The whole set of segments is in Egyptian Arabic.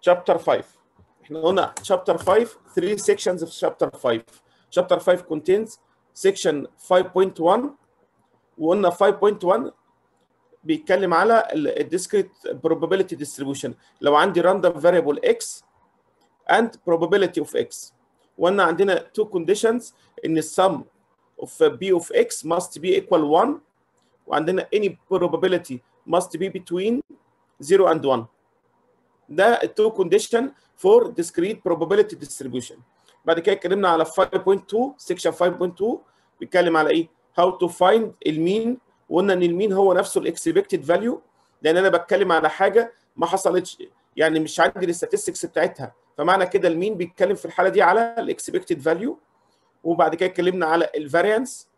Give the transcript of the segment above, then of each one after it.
chapter 5 احنا قلنا chapter 5 three sections of chapter 5 chapter 5 contains section 5.1 وقلنا 5.1 بيتكلم على ال discrete probability distribution لو عندي random variable x and probability of x وقلنا عندنا two conditions ان sum of b of x must be equal 1 وعندنا any probability must be between 0 and 1 ده التو كونديشن فور discrete probability distribution بعد كده اتكلمنا على 5.2 سيكشن 5.2 بيتكلم على ايه how to find المين وقلنا ان المين هو نفسه الاكسبكتد فاليو لان انا بتكلم على حاجه ما حصلتش يعني مش عندي الستاتستكس بتاعتها فمعنى كده المين بيتكلم في الحاله دي على الاكسبكتد فاليو وبعد كده اتكلمنا على الفاريانس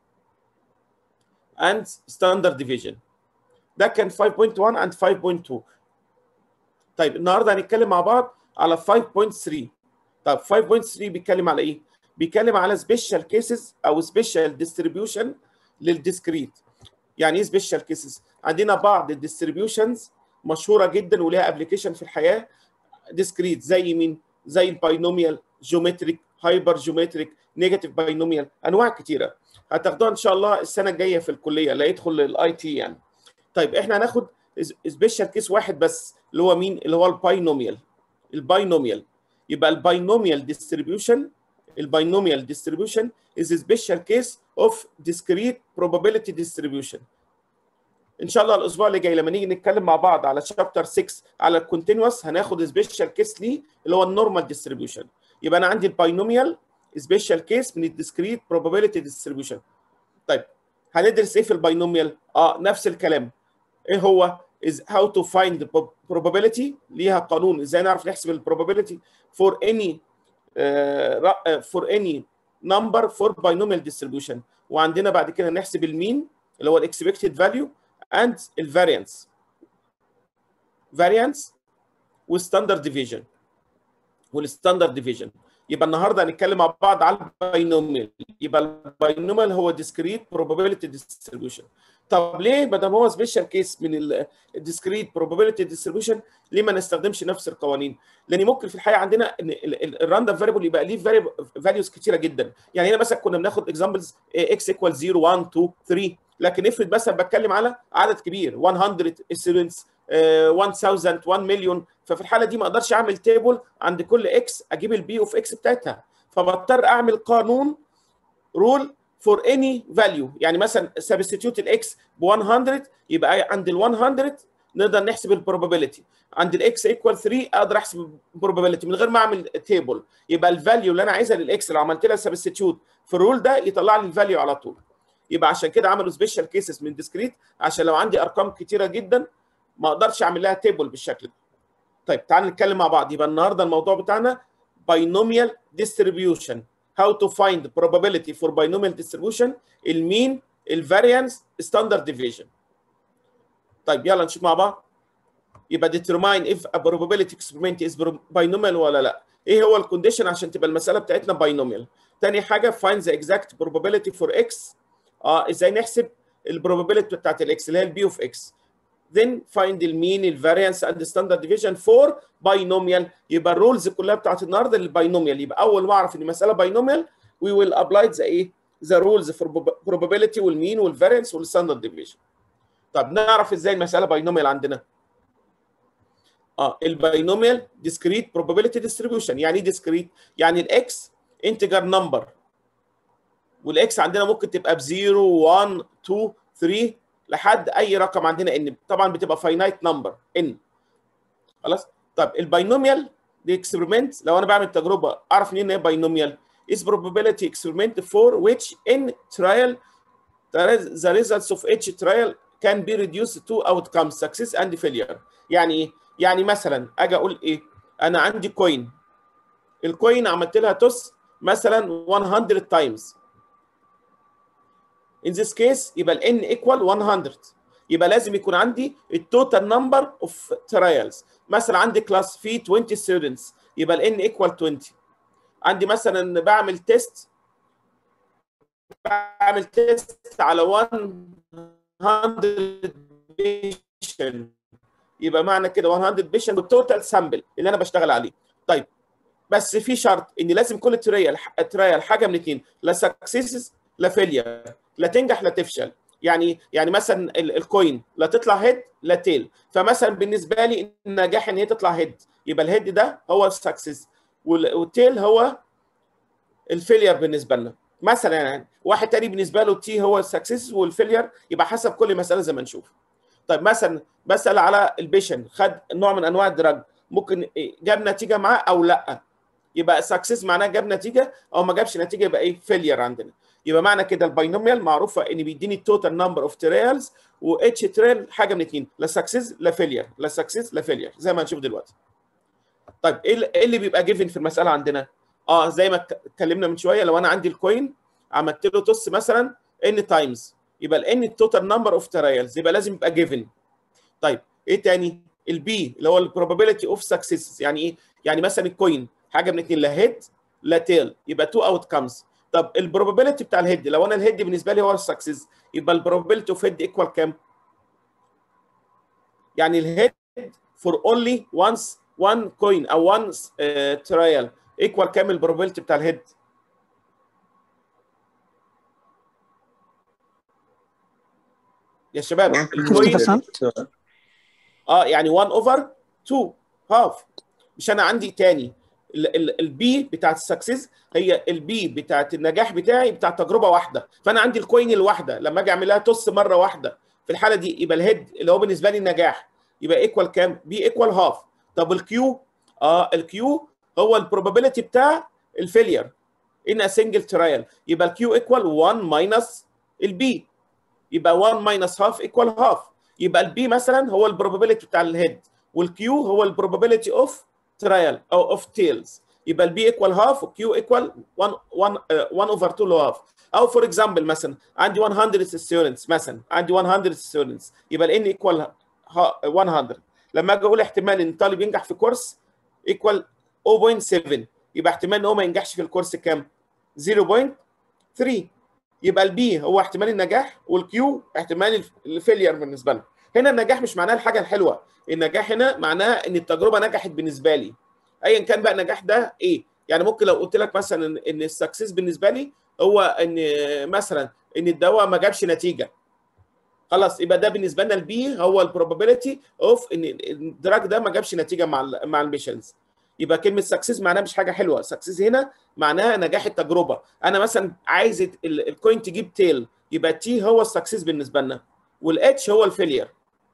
and standard deviation ده كان 5.1 and 5.2 طيب النهارده هنتكلم مع بعض على 5.3 طب 5.3 بيتكلم على ايه؟ بيتكلم على سبيشال كيسز او سبيشال ديستريبيوشن للديسكريت يعني ايه سبيشال كيسز؟ عندنا بعض الديستريبيوشنز مشهوره جدا وليها ابلكيشن في الحياه ديسكريت زي مين؟ زي الباينوميال جيومتريك هايبر جيومتريك نيجاتيف باينوميال انواع كتيره هتاخدوها ان شاء الله السنه الجايه في الكليه لا يدخل الاي تي يعني طيب احنا هناخد سبيشال كيس واحد بس اللي هو مين اللي هو الباينوميال الباينوميال يبقى الباينوميال ديستريبيوشن الباينوميال ديستريبيوشن is a special case of discrete probability distribution ان شاء الله الاسبوع اللي جاي لما نيجي نتكلم مع بعض على شابتر 6 على الكونتينوس هناخد سبيشال كيس ليه اللي هو النورمال ديستريبيوشن يبقى انا عندي الباينوميال سبيشال كيس من الديسكريت probability distribution طيب هندرس ايه في الباينوميال اه نفس الكلام ايه هو is how to find the probability ليها قانون ازاي نعرف نحسب ال probability for any uh, for any number for binomial distribution وعندنا بعد كده نحسب المين اللي هو expected value and الفاريانس variance والستاندرد ديفيجن والستاندرد ديفيجن يبقى النهارده هنتكلم مع بعض على الباينوميال يبقى الباينوميال هو discrete probability distribution طب ليه ما دام هو سبيشال كيس من الديسكريت probability distribution ليه ما نستخدمش نفس القوانين؟ لان ممكن في الحقيقه عندنا ان الراندوم فاريبل يبقى ليه فاليوز كتيره جدا يعني هنا مثلا كنا بناخد اكزامبلز اكس ايكوال 0 1 2 3 لكن افرض مثلا بتكلم على عدد كبير 100 ستودنتس 1000 1 مليون ففي الحاله دي ما اقدرش اعمل تيبل عند كل اكس اجيب البي اوف اكس بتاعتها فبضطر اعمل قانون رول فور اني فاليو يعني مثلا سبستيتيوت الاكس ب 100 يبقى عند ال 100 نقدر نحسب البروبابيلتي عند الاكس ايكوال 3 اقدر احسب البروبابيلتي من غير ما اعمل تيبل يبقى الفاليو اللي انا عايزها للاكس لو عملت لها سبستيتيوت في الرول ده يطلع لي الفاليو على طول يبقى عشان كده عملوا سبيشال كيسز من ديسكريت عشان لو عندي ارقام كتيره جدا ما اقدرش اعمل لها تيبل بالشكل ده طيب تعال نتكلم مع بعض يبقى النهارده الموضوع بتاعنا binomial distribution how to find the probability for binomial distribution المين الفاريانس ستاندرد ديفيجن طيب يلا نشوف مع بعض يبقى determine if a probability experiment is binomial ولا لا ايه هو الكونديشن عشان تبقى المساله بتاعتنا binomial تاني حاجه find the exact probability for x اه ازاي نحسب البروبابيلتي بتاعت الاكس اللي هي البي اوف اكس then find المين الفاريانس اند ستاندرد ديفيجن فور باينوميال يبقى الرولز كلها بتاعت النهارده للباينوميال يبقى اول ما اعرف ان المساله باينوميال we will apply the ايه the rules for probability والمين والفاريانس والستاندرد ديفيجن طب نعرف ازاي المساله باينوميال عندنا اه الباينوميال discrete probability distribution يعني ايه discrete يعني الاكس انتجر نمبر والاكس عندنا ممكن تبقى ب 0 1 2 3 لحد اي رقم عندنا ان طبعا بتبقى فاينايت نمبر ان خلاص طب الباينوميال دي اكسبيرمنت لو انا بعمل تجربه اعرف منين ان هي باينوميال is probability experiment for which in trial the results of each trial can be reduced to outcomes success and failure يعني ايه يعني مثلا اجي اقول ايه انا عندي كوين الكوين عملت لها توس مثلا 100 times in this case يبقى ال n equal 100 يبقى لازم يكون عندي التوتال نمبر اوف ترايلز مثلا عندي كلاس فيه 20 students يبقى ال n equal 20 عندي مثلا بعمل تيست بعمل تيست على 100 patient يبقى معنى كده 100 بيشنت والتوتال سامبل اللي انا بشتغل عليه طيب بس في شرط ان لازم كل تريال تريال حاجه من الاثنين لا سكسس لا فيلير لا تنجح لا تفشل يعني يعني مثلا الكوين لا تطلع هيد لا تيل فمثلا بالنسبه لي النجاح ان هي تطلع هيد يبقى الهيد ده هو السكسس والتيل هو الفيلير بالنسبه لنا مثلا يعني واحد تاني بالنسبه له تي هو السكسس والفيلير يبقى حسب كل مساله زي ما نشوف طيب مثلا بسال على البيشن خد نوع من انواع الدراج ممكن جاب نتيجه معاه او لا يبقى سكسس معناه جاب نتيجه او ما جابش نتيجه يبقى ايه فيلير عندنا يبقى معنى كده الباينوميال معروفه ان بيديني التوتال نمبر اوف تريالز واتش تريل حاجه من اثنين لا سكسس لا فيلير لا سكسس لا فيلير زي ما هنشوف دلوقتي طيب ايه اللي بيبقى جيفن في المساله عندنا اه زي ما اتكلمنا من شويه لو انا عندي الكوين عملت له توس مثلا ان تايمز يبقى الان التوتال نمبر اوف ترايلز يبقى لازم يبقى جيفن طيب ايه تاني البي اللي هو البروبابيلتي اوف سكسس يعني ايه يعني مثلا الكوين حاجه من اثنين لا هيد لا تيل يبقى تو اوت كامز طب البروبابيلتي بتاع الهيد لو انا الهيد بالنسبه لي هو السكسس يبقى البروبابيلتي اوف هيد ايكوال كام يعني الهيد فور اونلي وانس وان كوين او وان ترايل ايكوال كام البروبابيلتي بتاع الهيد يا شباب الكوين اه يعني 1 اوفر 2 هاف مش انا عندي تاني البي بتاعت السكسس هي البي بتاعت النجاح بتاعي بتاعت تجربه واحده فانا عندي الكوين الواحده لما اجي اعمل لها توس مره واحده في الحاله دي يبقى الهيد اللي هو بالنسبه لي النجاح يبقى ايكوال كام بي ايكوال هاف طب الكيو اه الكيو هو البروبابيلتي بتاع الفيلير ان سنجل ترايل يبقى الكيو ايكوال 1 ماينس البي يبقى 1 ماينس هاف ايكوال هاف يبقى البي مثلا هو البروبابيلتي بتاع الهيد والكيو هو البروبابيلتي اوف ترايل او اوف تيلز يبقى البي ايكوال هاف والكيو ايكوال 1 1 1 اوفر 2 هاف او فور اكزامبل مثلا عندي 100 ستودنتس مثلا عندي 100 ستودنتس يبقى الان ايكوال 100 لما اجي اقول احتمال ان الطالب ينجح في كورس ايكوال 0.7 يبقى احتمال ان هو ما ينجحش في الكورس كام 0.3 يبقى البي هو احتمال النجاح والكيو احتمال الفيلير بالنسبه لنا هنا النجاح مش معناه الحاجه الحلوه النجاح هنا معناه ان التجربه نجحت بالنسبه لي ايا كان بقى النجاح ده ايه يعني ممكن لو قلت لك مثلا ان السكسس بالنسبه لي هو ان مثلا ان الدواء ما جابش نتيجه خلاص يبقى ده بالنسبه لنا البي هو البروبابيلتي اوف ان الدراج ده ما جابش نتيجه مع ال مع البيشنز يبقى كلمه سكسس معناها مش حاجه حلوه سكسس هنا معناها نجاح التجربه انا مثلا عايز الكوين تجيب تيل يبقى تي هو السكسس بالنسبه لنا والاتش هو الفيلير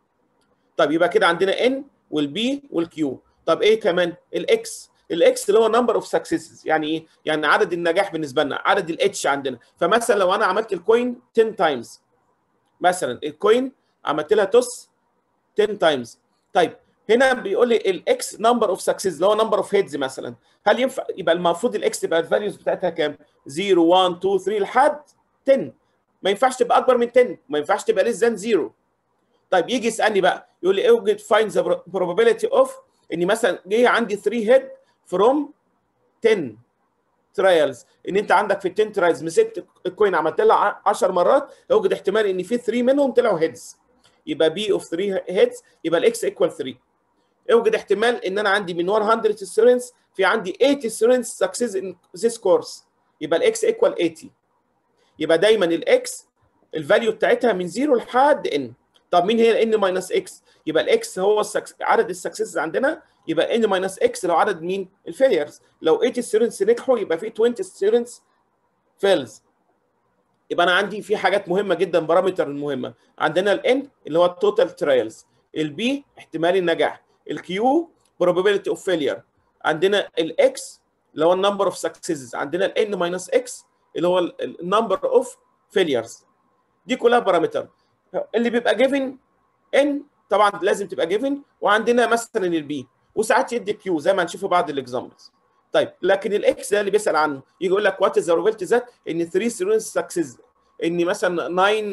طب يبقى كده عندنا ان والبي والكيو طب ايه كمان الاكس الاكس اللي هو نمبر اوف سكسسز يعني ايه يعني عدد النجاح بالنسبه لنا عدد الاتش عندنا فمثلا لو انا عملت الكوين 10 تايمز مثلا الكوين عملت لها توس 10 تايمز طيب هنا بيقول لي الاكس نمبر اوف سكسس اللي هو نمبر اوف هيدز مثلا هل ينفع يبقى المفروض الاكس تبقى الفاليوز بتاعتها كام 0 1 2 3 لحد 10 ما ينفعش تبقى اكبر من 10 ما ينفعش تبقى ليس ذان 0 طيب يجي يسالني بقى يقول لي اوجد فايند ذا probability اوف اني مثلا جه عندي 3 هيد فروم 10 ترايلز ان انت عندك في ال 10 ترايلز مسكت الكوين عملت لها 10 مرات يوجد احتمال ان في 3 منهم طلعوا هيدز يبقى بي اوف 3 هيدز يبقى الاكس ايكوال 3 يوجد احتمال ان انا عندي من 100 ستودنتس في عندي 80 ستودنتس سكسس ان ذيس كورس يبقى الاكس ايكوال 80 يبقى دايما الاكس الفاليو بتاعتها من 0 لحد ان طب مين هي الان ماينس اكس يبقى الاكس هو السكس... عدد السكسس عندنا يبقى ان ماينس اكس لو عدد مين الفيليرز لو 80 ستودنتس نجحوا يبقى في 20 ستودنتس فيلز يبقى انا عندي في حاجات مهمه جدا بارامتر مهمه عندنا الان اللي هو التوتال ترايلز البي احتمال النجاح الكيو probability اوف فيلير عندنا الاكس اللي هو النمبر اوف سكسسز عندنا الان ماينس اكس اللي هو النمبر اوف فيليرز دي كلها بارامتر اللي بيبقى جيفن ان طبعا لازم تبقى جيفن وعندنا مثلا البي وساعات يدي كيو زي ما هنشوف في بعض الاكزامبلز طيب لكن الاكس ده اللي بيسال عنه يجي يقول لك وات از ذا probability ذات ان 3 ستودنتس سكسس ان مثلا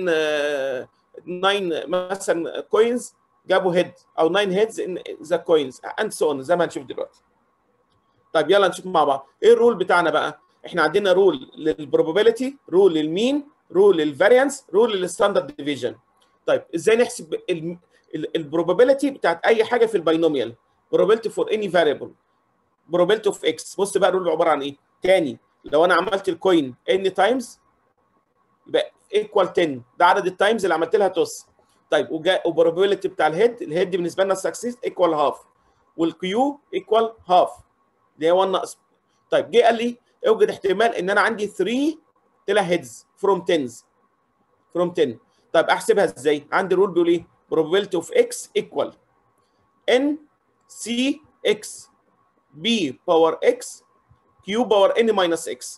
9 9 مثلا كوينز جابوا هيد او 9 هيدز ان ذا كوينز اند سو اون زي ما هنشوف دلوقتي طيب يلا نشوف مع بعض ايه الرول بتاعنا بقى احنا عندنا رول للبروبابيلتي رول للمين رول للفاريانس رول للستاندرد ديفيجن طيب ازاي نحسب البروبابيلتي بتاعت اي حاجه في الباينوميال probability for any variable probability of x بص بقى الرول عباره عن ايه تاني لو انا عملت الكوين n تايمز يبقى ايكوال 10 ده عدد التايمز اللي عملت لها توس طيب وجا وبروبابيلتي بتاع الهيد الهيد بالنسبه لنا السكسيس ايكوال هاف والكيو ايكوال هاف اللي هي 1 ناقص طيب جه قال لي اوجد احتمال ان انا عندي 3 طلع هيدز فروم 10 فروم 10 طيب احسبها ازاي؟ عندي رول بيقول ايه؟ probability of x equal n c x b power x q power n minus x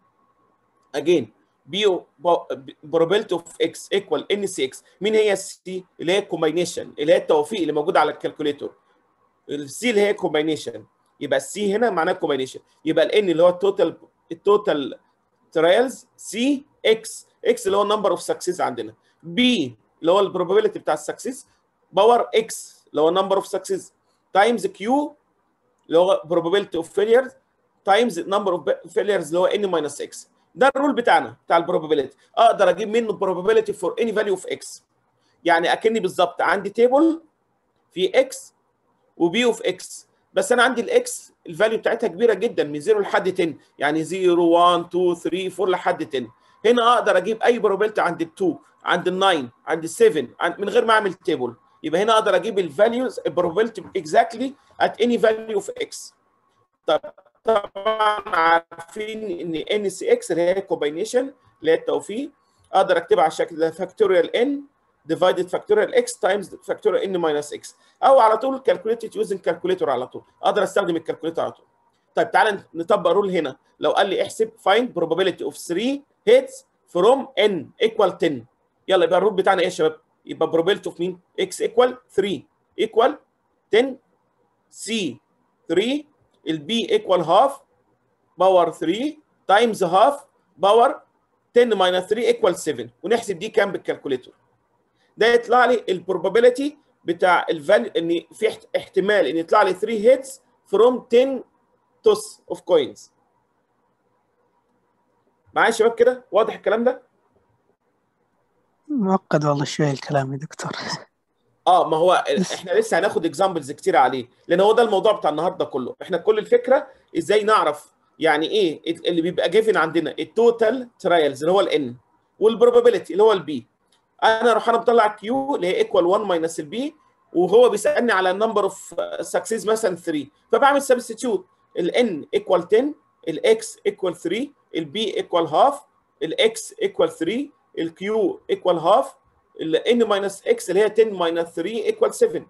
again b probability of x equal n c x مين هي السي اللي هي الكومباينيشن اللي هي التوفيق اللي موجود على الكالكوليتور السي اللي هي كومباينيشن يبقى السي هنا معناه كومباينيشن يبقى الان اللي هو التوتال التوتال ترايلز سي اكس اكس اللي هو النمبر اوف سكسيس عندنا بي اللي هو البروبابيلتي بتاع السكسيس باور اكس اللي هو نمبر اوف سكسيس تايمز كيو اللي هو probability of failures تايمز number of failures اللي هو n minus x ده الرول بتاعنا بتاع البروبابيلتي اقدر اجيب منه probability for any value of x يعني اكني بالظبط عندي تيبل في x وبي اوف x بس انا عندي الاكس الفاليو بتاعتها كبيره جدا من 0 لحد 10 يعني 0 1 2 3 4 لحد 10 هنا اقدر اجيب اي probability عند ال 2 عند ال 9 عند ال 7 عند من غير ما اعمل تيبل يبقى هنا اقدر اجيب الفاليوز probability exactly at any value of x طب طبعا عارفين ان ان سي اكس اللي هي كومباينيشن اللي هي التوفيق اقدر اكتبها على الشكل ده فاكتوريال ان divided factorial x times factorial n minus x او على طول calculated using calculator على طول اقدر استخدم الكالكوليتر على طول طيب تعالى نطبق رول هنا لو قال لي احسب find probability of 3 hits from n equal 10 يلا يبقى الرول بتاعنا ايه يا شباب يبقى probability of مين x equal 3 equal 10 c 3 البي equal half باور 3 times half باور 10 minus 3 equal 7 ونحسب دي كام بالكالكوليتر ده يطلع لي البروبابيلتي بتاع الفاليو ان في احتمال ان يطلع لي 3 هيتس فروم 10 توس اوف كوينز معايا يا شباب كده واضح الكلام ده معقد والله شويه الكلام يا دكتور اه ما هو احنا لسه هناخد اكزامبلز كتير عليه لان هو ده الموضوع بتاع النهارده كله احنا كل الفكره ازاي نعرف يعني ايه اللي بيبقى جيفن عندنا التوتال ترايلز اللي هو الان والبروبابيلتي اللي هو البي انا اروح انا مطلع كيو اللي هي ايكوال 1 ماينس البي وهو بيسالني على النمبر اوف سكسيس مثلا 3 فبعمل سبستيتيوت الان ايكوال 10 الاكس ايكوال 3 البي ايكوال هاف الاكس ايكوال 3 الكيو ايكوال هاف الان ماينس اكس اللي هي 10 ماينس 3 ايكوال 7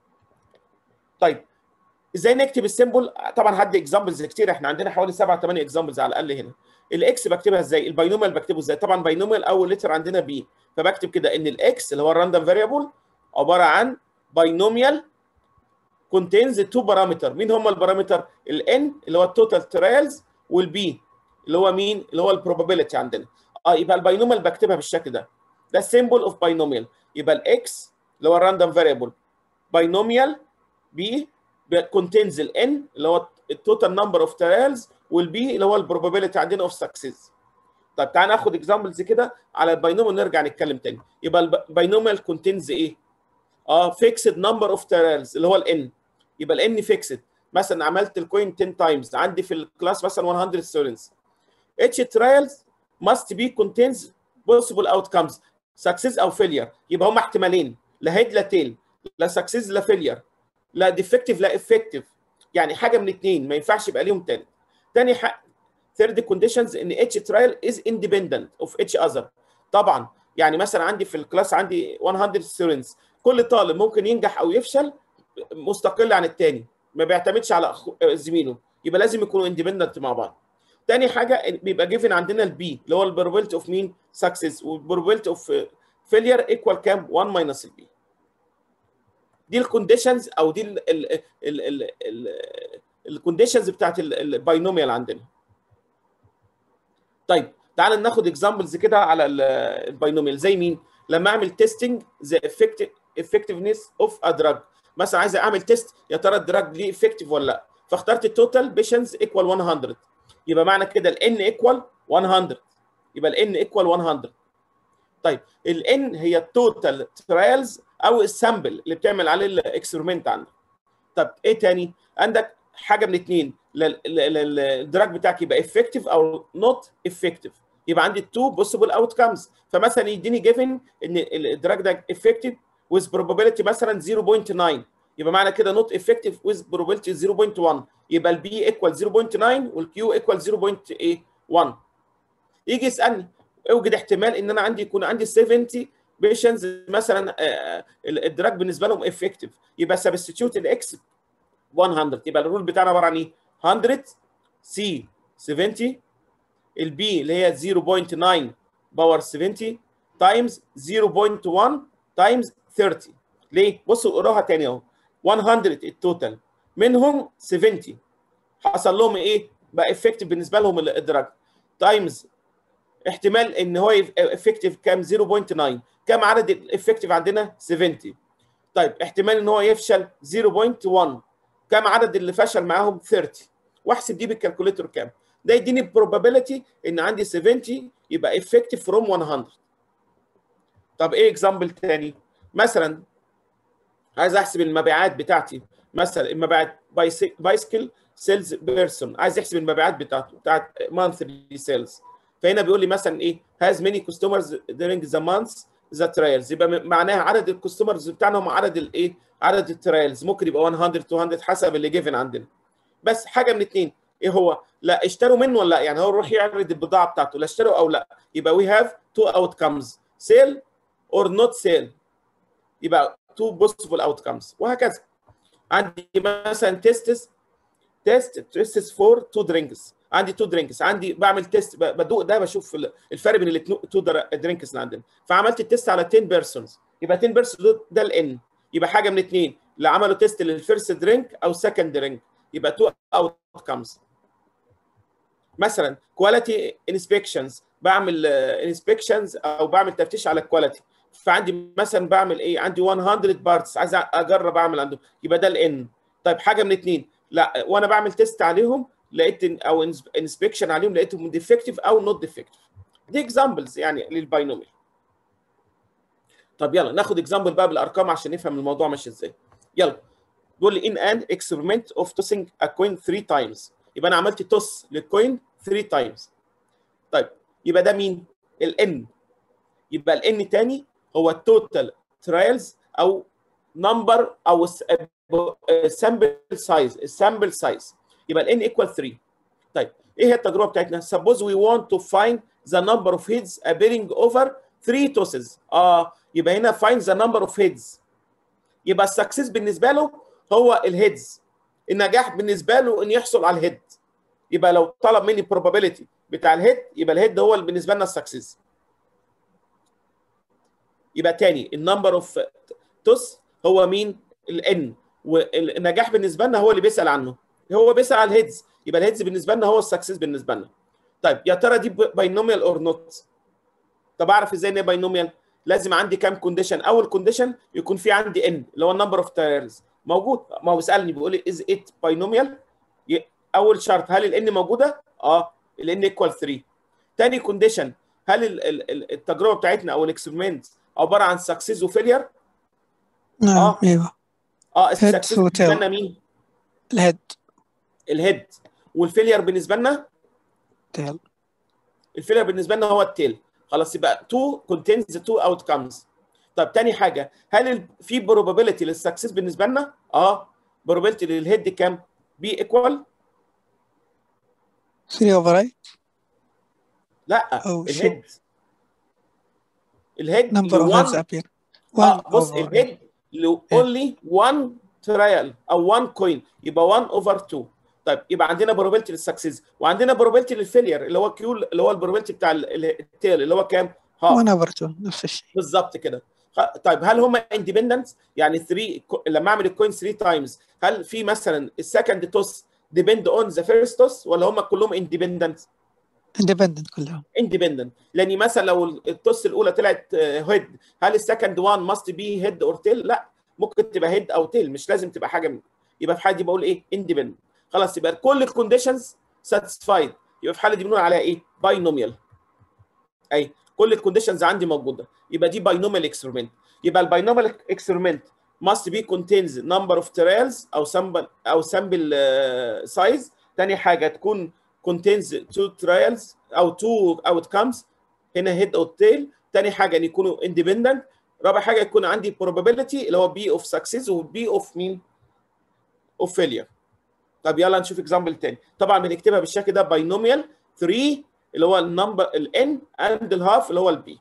طيب ازاي نكتب السيمبل طبعا هدي اكزامبلز كتير احنا عندنا حوالي 7 8 اكزامبلز على الاقل هنا الاكس بكتبها ازاي الباينوميال بكتبه ازاي طبعا باينوميال اول لتر عندنا بي فبكتب كده ان الاكس اللي هو الراندوم فاريبل عباره عن باينوميال contains two بارامتر مين هم البارامتر الان اللي هو التوتال ترايلز والبي اللي هو مين اللي هو البروبابيلتي عندنا اه يبقى الباينوميال بكتبها بالشكل ده ده سيمبل اوف باينوميال يبقى الاكس اللي هو الراندوم فاريبل باينوميال بي contains الان اللي هو التوتال نمبر اوف ترايلز والبي اللي هو البروبابيلتي عندنا اوف سكسس طيب تعالى ناخد اكزامبلز كده على الباينوميال ونرجع نتكلم تاني يبقى الباينوميال كونتينز ايه؟ اه فيكسد نمبر اوف ترايلز اللي هو الان يبقى الان فيكسد مثلا عملت الكوين 10 تايمز عندي في الكلاس مثلا 100 ستودنتس اتش ترايلز must be contains possible outcomes success او failure يبقى هم احتمالين لا هيد لا تيل لا سكسس لا فيلير لا ديفكتيف لا افكتيف يعني حاجه من اثنين ما ينفعش يبقى ليهم تالت تاني حق ثيرد كونديشنز ان اتش ترايل از اندبندنت اوف اتش اذر طبعا يعني مثلا عندي في الكلاس عندي 100 ستودنتس كل طالب ممكن ينجح او يفشل مستقل عن الثاني ما بيعتمدش على زميله يبقى لازم يكونوا اندبندنت مع بعض تاني حاجه بيبقى جيفن عندنا البي اللي هو البروبابيلتي اوف مين سكسس والبروبابيلتي اوف فيلير ايكوال كام 1 ماينس البي دي الكونديشنز او دي الكونديشنز بتاعت الباينوميال عندنا طيب تعال ناخد اكزامبلز كده على الباينوميال زي مين لما اعمل تيستنج ذا افكتفنس اوف ا دراج مثلا عايز اعمل تيست يا ترى الدراج ليه افكتيف ولا لا فاخترت التوتال بيشنز ايكوال 100 يبقى معنى كده الان ايكوال 100 يبقى الان ايكوال 100 طيب الان هي التوتال ترايلز او السامبل اللي بتعمل عليه الاكسبيرمنت عندك طب ايه تاني عندك حاجه من اثنين الدراج بتاعك يبقى افكتيف او نوت افكتيف يبقى عندي تو بوسيبل اوت كامز فمثلا يديني جيفن ان الدراج ده افكتيف with probability مثلا 0.9 يبقى معنى كده نوت افكتيف with probability 0.1 يبقى البي ايكوال 0.9 والكيو ايكوال 0.1 يجي يسالني اوجد احتمال ان انا عندي يكون عندي 70 بيشنز مثلا الدراج بالنسبه لهم افكتيف يبقى سبستيتيوت الاكس 100 يبقى الرول بتاعنا عباره عن ايه 100 سي 70 البي اللي هي 0.9 باور 70 تايمز 0.1 تايمز 30 ليه؟ بصوا قروها تاني اهو 100 التوتال منهم 70 حصل لهم ايه؟ بقى افكتيف بالنسبه لهم الادراج تايمز احتمال ان هو افكتيف كام 0.9 كام عدد الافكتيف عندنا 70 طيب احتمال ان هو يفشل 0.1 كام عدد اللي فشل معاهم 30 واحسب دي بالكالكوليتر كام ده يديني probability ان عندي 70 يبقى effective from 100 طب ايه اكزامبل تاني مثلا عايز احسب المبيعات بتاعتي مثلا المبيعات بايسكل سيلز بيرسون عايز احسب المبيعات بتاعته بتاعت مانثلي سيلز فهنا بيقول لي مثلا ايه has many customers during the months the trials يبقى معناها عدد الكاستمرز بتاعنا هم عدد الايه عدد الترايلز ممكن يبقى 100 200 حسب اللي جيفن عندنا بس حاجه من اثنين ايه هو لا اشتروا منه ولا لا يعني هو يروح يعرض البضاعه بتاعته لا اشتروا او لا يبقى we have two outcomes sale or not sale يبقى two possible outcomes وهكذا عندي مثلا تيستس تيست تيستس فور تو درينكس عندي تو درينكس عندي بعمل تيست بدوق ده بشوف الفرق بين التو درينكس اللي عندنا فعملت التيست على 10 بيرسونز يبقى 10 بيرسونز ده الان يبقى حاجه من اثنين اللي عملوا تيست للفيرست درينك او سكند درينك يبقى تو اوت كامز مثلا كواليتي انسبكشنز بعمل انسبكشنز او بعمل تفتيش على الكواليتي فعندي مثلا بعمل ايه عندي 100 بارتس عايز اجرب اعمل عندهم يبقى ده الان طيب حاجه من اثنين لا وانا بعمل تيست عليهم لقيت او انسبكشن عليهم لقيتهم ديفكتيف او نوت ديفكتيف دي اكزامبلز يعني للباينوميال طب يلا ناخد اكزامبل بقى بالارقام عشان نفهم الموضوع ماشي ازاي يلا بيقول لي ان ان اكسبيرمنت اوف توسنج ا كوين 3 تايمز يبقى انا عملت توس للكوين 3 تايمز طيب يبقى ده مين الان يبقى الان تاني هو التوتال ترايلز او نمبر او سامبل سايز السامبل سايز يبقى الان ايكوال 3 طيب ايه هي التجربه بتاعتنا suppose we want to find the number of heads appearing over 3 tosses اه يبقى هنا find the number of heads يبقى السكسس بالنسبه له هو الهيدز النجاح بالنسبه له ان يحصل على الهيد يبقى لو طلب مني probability بتاع الهيد يبقى الهيد هو اللي بالنسبه لنا السكسس يبقى تاني النمبر اوف توس هو مين الان والنجاح بالنسبه لنا هو اللي بيسال عنه هو بيسال على الهيدز يبقى الهيدز بالنسبه لنا هو السكسس بالنسبه لنا طيب يا ترى دي باينوميال اور نوت طب اعرف ازاي ان هي باينوميال لازم عندي كام كونديشن اول كونديشن يكون في عندي ان اللي هو النمبر اوف تايرز موجود ما هو بيسالني بيقول لي از ات باينوميال اول شرط هل الان موجوده اه الان ايكوال 3 تاني كونديشن هل ال ال التجربه بتاعتنا او الاكسبيرمنت عباره عن سكسس وفيلير نعم آه. ايوه اه Head السكسس to بالنسبه tail. لنا مين الهيد الهيد والفيلير بالنسبه لنا تيل الفيلر بالنسبه لنا هو التيل خلاص يبقى 2 contains 2 outcomes طب تاني حاجه هل ال- في probability للسكسس بالنسبه لنا اه probability للهيد كام بي ايكوال 3 اوفر 8 لا أو شو؟ الهيد الهيد نمبر اوف هيدز ل ابير اه بص الهيد ل only 1 ترايل او 1 كوين يبقى 1 اوفر 2 طيب يبقى عندنا probability للسكسس وعندنا probability للفيلير اللي هو كيو اللي هو البروبابيلتي بتاع ال- التيل اللي هو كام؟ ها 1 اوفر 2 نفس الشيء بالظبط كده خ- طيب هل هم اندبندنت يعني 3 لما اعمل الكوين 3 تايمز هل في مثلا السكند توس ديبند اون ذا فيرست توس ولا هم كلهم اندبندنت اندبندنت كلهم اندبندنت لان مثلا لو التوس الاولى طلعت هيد هل السكند وان ماست بي هيد اور تيل لا ممكن تبقى هيد او تيل مش لازم تبقى حاجه من يبقى في حاله دي بقول ايه اندبندنت خلاص يبقى كل الكونديشنز ساتيسفايد يبقى في الحاله دي بنقول عليها ايه باينوميال اي كل الكونديشنز عندي موجوده يبقى دي باينوميال اكسبيرمنت يبقى الباينومال اكسبيرمنت must be contains number of trials او sample او sample uh, size تاني حاجه تكون contains two trials او two outcomes هنا head or tail تاني حاجه ان يكونوا independent رابع حاجه يكون عندي probability اللي هو B of success و B of مين of failure طب يلا نشوف اكزامبل تاني طبعا بنكتبها بالشكل ده باينوميال 3 اللي هو النمبر الان اند الهاف اللي هو البي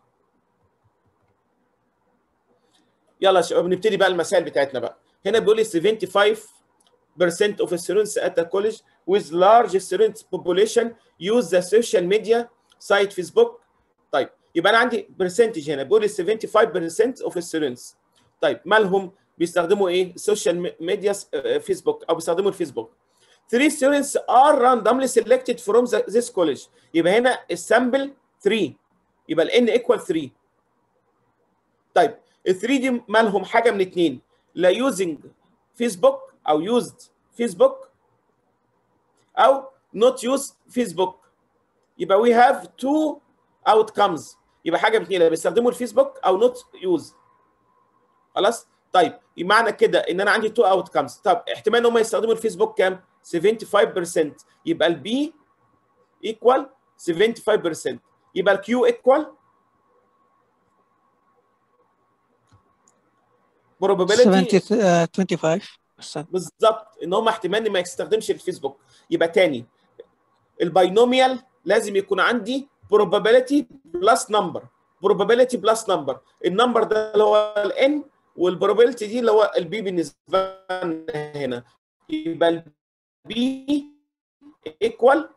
يلا يا شباب نبتدي بقى المسائل بتاعتنا بقى هنا بيقول لي 75% of students at the college with large student population use the social media site Facebook طيب يبقى انا عندي برسنتج هنا بيقول لي 75% of students طيب مالهم بيستخدموا ايه السوشيال ميديا فيسبوك او بيستخدموا الفيسبوك 3 students are randomly selected from the, this college يبقى هنا السامبل 3 يبقى ال n equal 3 طيب ال 3 دي مالهم حاجه من اثنين لا يوزنج فيسبوك او يوزد فيسبوك او not use فيسبوك يبقى we have two outcomes يبقى حاجه من اثنين لا بيستخدموا الفيسبوك او not use خلاص طيب معنى كده ان انا عندي تو اوت كامز طب احتمال ان هم يستخدموا الفيسبوك كام 75% يبقى البي ايكوال 75% يبقى الكيو ايكوال probability 25 بالظبط ان هم احتمال ان ما يستخدمش الفيسبوك يبقى تاني الباينوميال لازم يكون عندي probability بلس نمبر probability بلس نمبر النمبر ده اللي هو الان والبروبابيلتي دي اللي هو البي بالنسبه لنا هنا يبقى البي ايكوال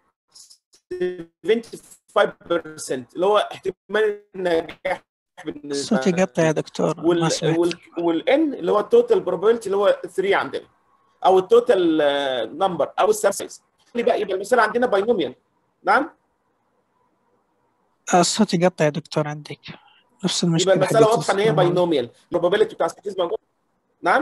75% اللي هو احتمال النجاح بالنسبه صوتي قطع يا دكتور وال ما سمعت وال والان اللي هو التوتال بروبابيلتي اللي هو 3 عندنا او التوتال نمبر او السامبلز اللي بقى يبقى المثال عندنا باينوميال نعم آه، صوتي قطع يا دكتور عندك نفس المشكلة يبقى المساله حقت واضحه ان هي السماعة. باينوميال البروبابيلتي بتاع السكيز موجود نعم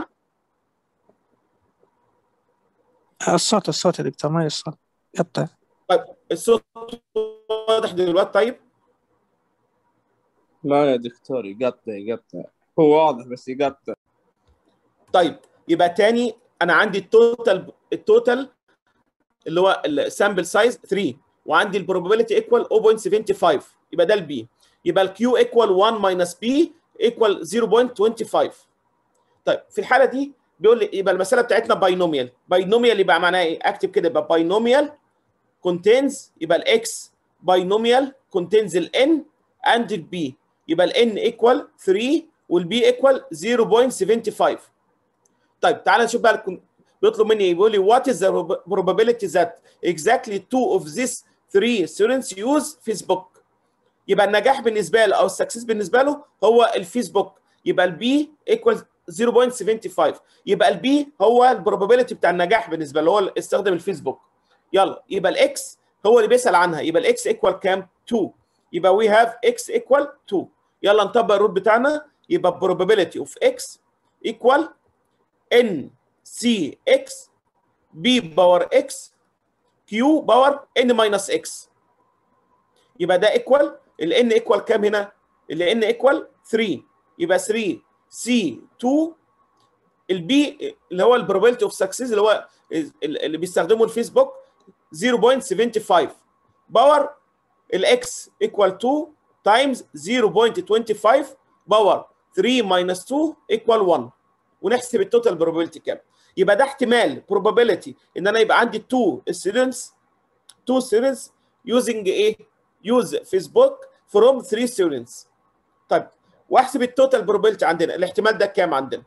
آه، الصوت الصوت يا دكتور ما يوصل قطع طيب الصوت واضح دلوقتي طيب لا يا دكتور يقطع يقطع هو واضح بس يقطع طيب يبقى تاني انا عندي التوتال التوتال اللي هو السامبل سايز 3 وعندي البروبابيلتي ايكوال 0.75 يبقى ده البي يبقى الكيو ايكوال 1 ماينس بي ايكوال 0.25 طيب في الحاله دي بيقول لي يبقى المساله بتاعتنا باينوميال باينوميال يبقى معناها ايه اكتب كده يبقى باينوميال contains يبقى الاكس باينوميال contains الان and البي يبقى الان ايكوال 3 والبي ايكوال 0.75 طيب تعالى نشوف بقى الكون- بيطلب مني إيه؟ بيقول لي what is the probability that exactly two of these three students use Facebook يبقى النجاح بالنسبه له او السكسس بالنسبه له هو الفيسبوك يبقى البي ايكوال 0.75 يبقى البي هو البروبابيلتي بتاع النجاح بالنسبه له هو اللي استخدم الفيسبوك يلا يبقى الاكس هو اللي بيسال عنها يبقى الاكس ايكوال كام 2 يبقى وي هاف اكس ايكوال 2 يلا نطبق الروت بتاعنا يبقى probability of x equal n c x b باور x q باور n minus x يبقى ده ايكوال ال n ايكوال كام هنا؟ ال n ايكوال 3 يبقى 3 c 2 البي اللي هو البروبابيلتي اوف سكسس اللي هو اللي بيستخدمه الفيسبوك 0.75 باور الاكس ايكوال 2 تايمز 0.25 باور 3 ماينس 2 ايكوال 1 ونحسب التوتال بروبابيلتي كام يبقى ده احتمال probability ان انا يبقى عندي 2 students 2 students using ايه use فيسبوك from 3 students طيب واحسب التوتال بروبابيلتي عندنا الاحتمال ده كام عندنا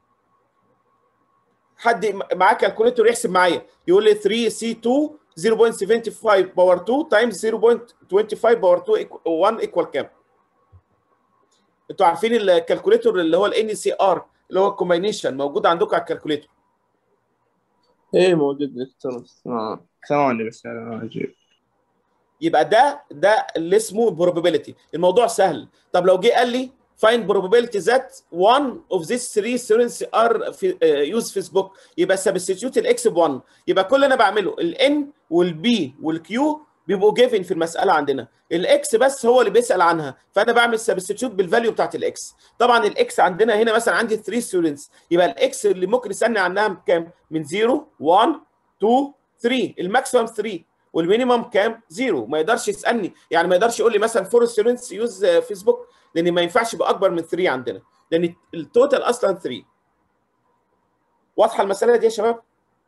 حد معاه كالكوليتور يحسب معايا يقول لي 3 سي 2 0.75 باور 2 تايمز 0.25 باور 2 1 ايكوال كام؟ انتوا عارفين الكالكوليتور اللي هو الان سي ار اللي هو الكومبينيشن موجود عندكم على الكالكوليتور ايه موجود دكتور آه. ثواني بس انا اجيب يبقى ده ده اللي اسمه probability الموضوع سهل طب لو جه قال لي find probability that one of these three students are في, uh, use Facebook يبقى substitute الاكس ب 1 يبقى كل اللي انا بعمله الان والبي والكيو بيبقوا جيفن في المساله عندنا الاكس بس هو اللي بيسال عنها فانا بعمل سبستيتيوت بالفاليو بتاعت الاكس طبعا الاكس عندنا هنا مثلا عندي 3 ستودنتس يبقى الاكس اللي ممكن يسالني عنها كام من 0 1 2 3 الماكسيمم 3 والمينيمم كام؟ زيرو ما يقدرش يسالني يعني ما يقدرش يقول لي مثلا فور ستودنتس يوز فيسبوك لان ما ينفعش يبقى اكبر من 3 عندنا لان التوتال اصلا 3 واضحه المساله دي يا شباب؟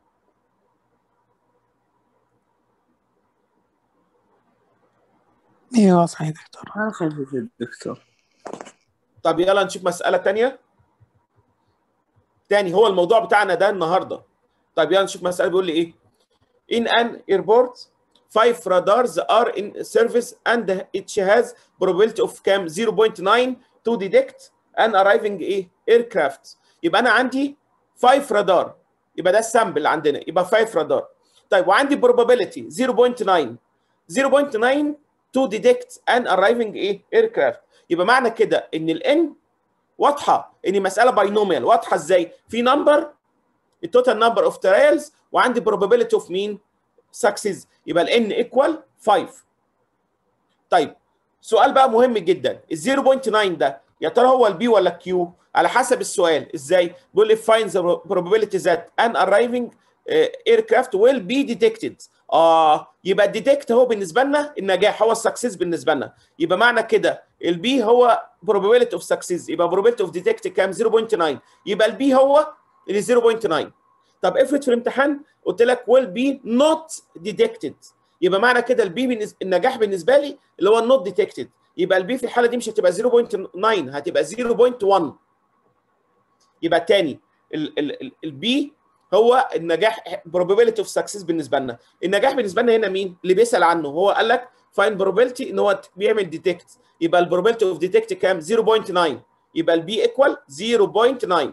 ايوه واضحه يا دكتور ما خفيف الدكتور طب يلا نشوف مساله ثانيه تاني هو الموضوع بتاعنا ده النهارده طيب يلا نشوف مساله بيقول لي ايه in an airport five radars are in service and each has probability of كام 0.9 to detect an arriving ايه aircraft يبقى انا عندي 5 رادار يبقى ده السامبل اللي عندنا يبقى 5 رادار طيب وعندي probability 0.9 0.9 to detect an arriving ايه aircraft يبقى معنى كده ان الان واضحه ان مساله باينوميال واضحه ازاي في نمبر التوتال نمبر اوف ترايلز وعندي probability اوف مين سكسس يبقى الان ايكوال 5 طيب سؤال بقى مهم جدا ال 0.9 ده يا ترى هو البي ولا الكيو على حسب السؤال ازاي بيقول لي find the probability that an arriving uh, aircraft will be detected اه يبقى الديتكت هو بالنسبه لنا النجاح هو السكسس بالنسبه لنا يبقى معنى كده البي هو probability of success يبقى probability of detect كام 0.9 يبقى البي هو ال 0.9 طب افرض في الامتحان قلت لك will be not detected يبقى معنى كده البي بالنسبة النجاح بالنسبه لي اللي هو not detected يبقى البي في الحاله دي مش هتبقى 0.9 هتبقى 0.1 يبقى تاني البي هو النجاح probability of success بالنسبه لنا النجاح بالنسبه لنا هنا مين اللي بيسال عنه هو قال لك find probability ان هو بيعمل detect يبقى البروبابيلتي اوف detect كام 0.9 يبقى البي ايكوال 0.9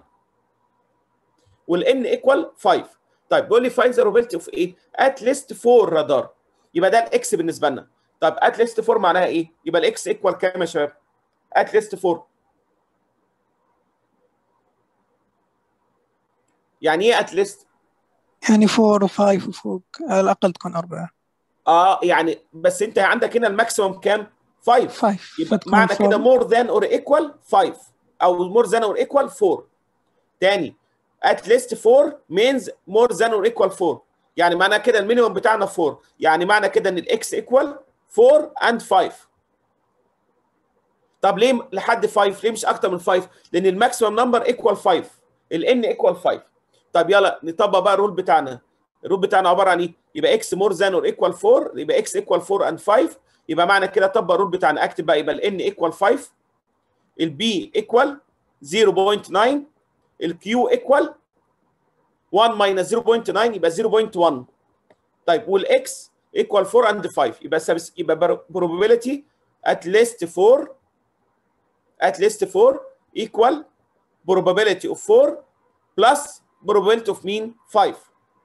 والان ايكوال 5 طيب بيقول لي find the probability of ايه at least 4 رادار يبقى ده الاكس بالنسبه لنا طب at least 4 معناها ايه يبقى الاكس ايكوال كام يا شباب at least 4 يعني ايه at least يعني 4 و5 وفوق على الاقل تكون اربعه اه يعني بس انت عندك هنا الماكسيمم كام 5 5 يبقى معنى كده more than or equal 5 او more than or equal 4 تاني at least 4 means more than or equal 4 يعني معنى كده المينيمم بتاعنا 4 يعني معنى كده ان الاكس equal 4 and 5 طب ليه لحد 5 ليه مش اكتر من 5 لان الماكسيمم نمبر equal 5 الان equal 5 طب يلا نطبق بقى الرول بتاعنا الرول بتاعنا عباره عن ايه يبقى اكس مور ذان اور ايكوال 4 يبقى اكس ايكوال 4 اند 5 يبقى معنى كده طبق الرول بتاعنا اكتب بقى يبقى الان ايكوال 5 البي ايكوال 0.9 الكيو ايكوال 1 ماينس 0.9 يبقى 0.1 طيب والاكس ايكوال 4 اند 5 يبقى سبس يبقى probability at least 4 at least 4 equal probability of 4 plus probability of مين 5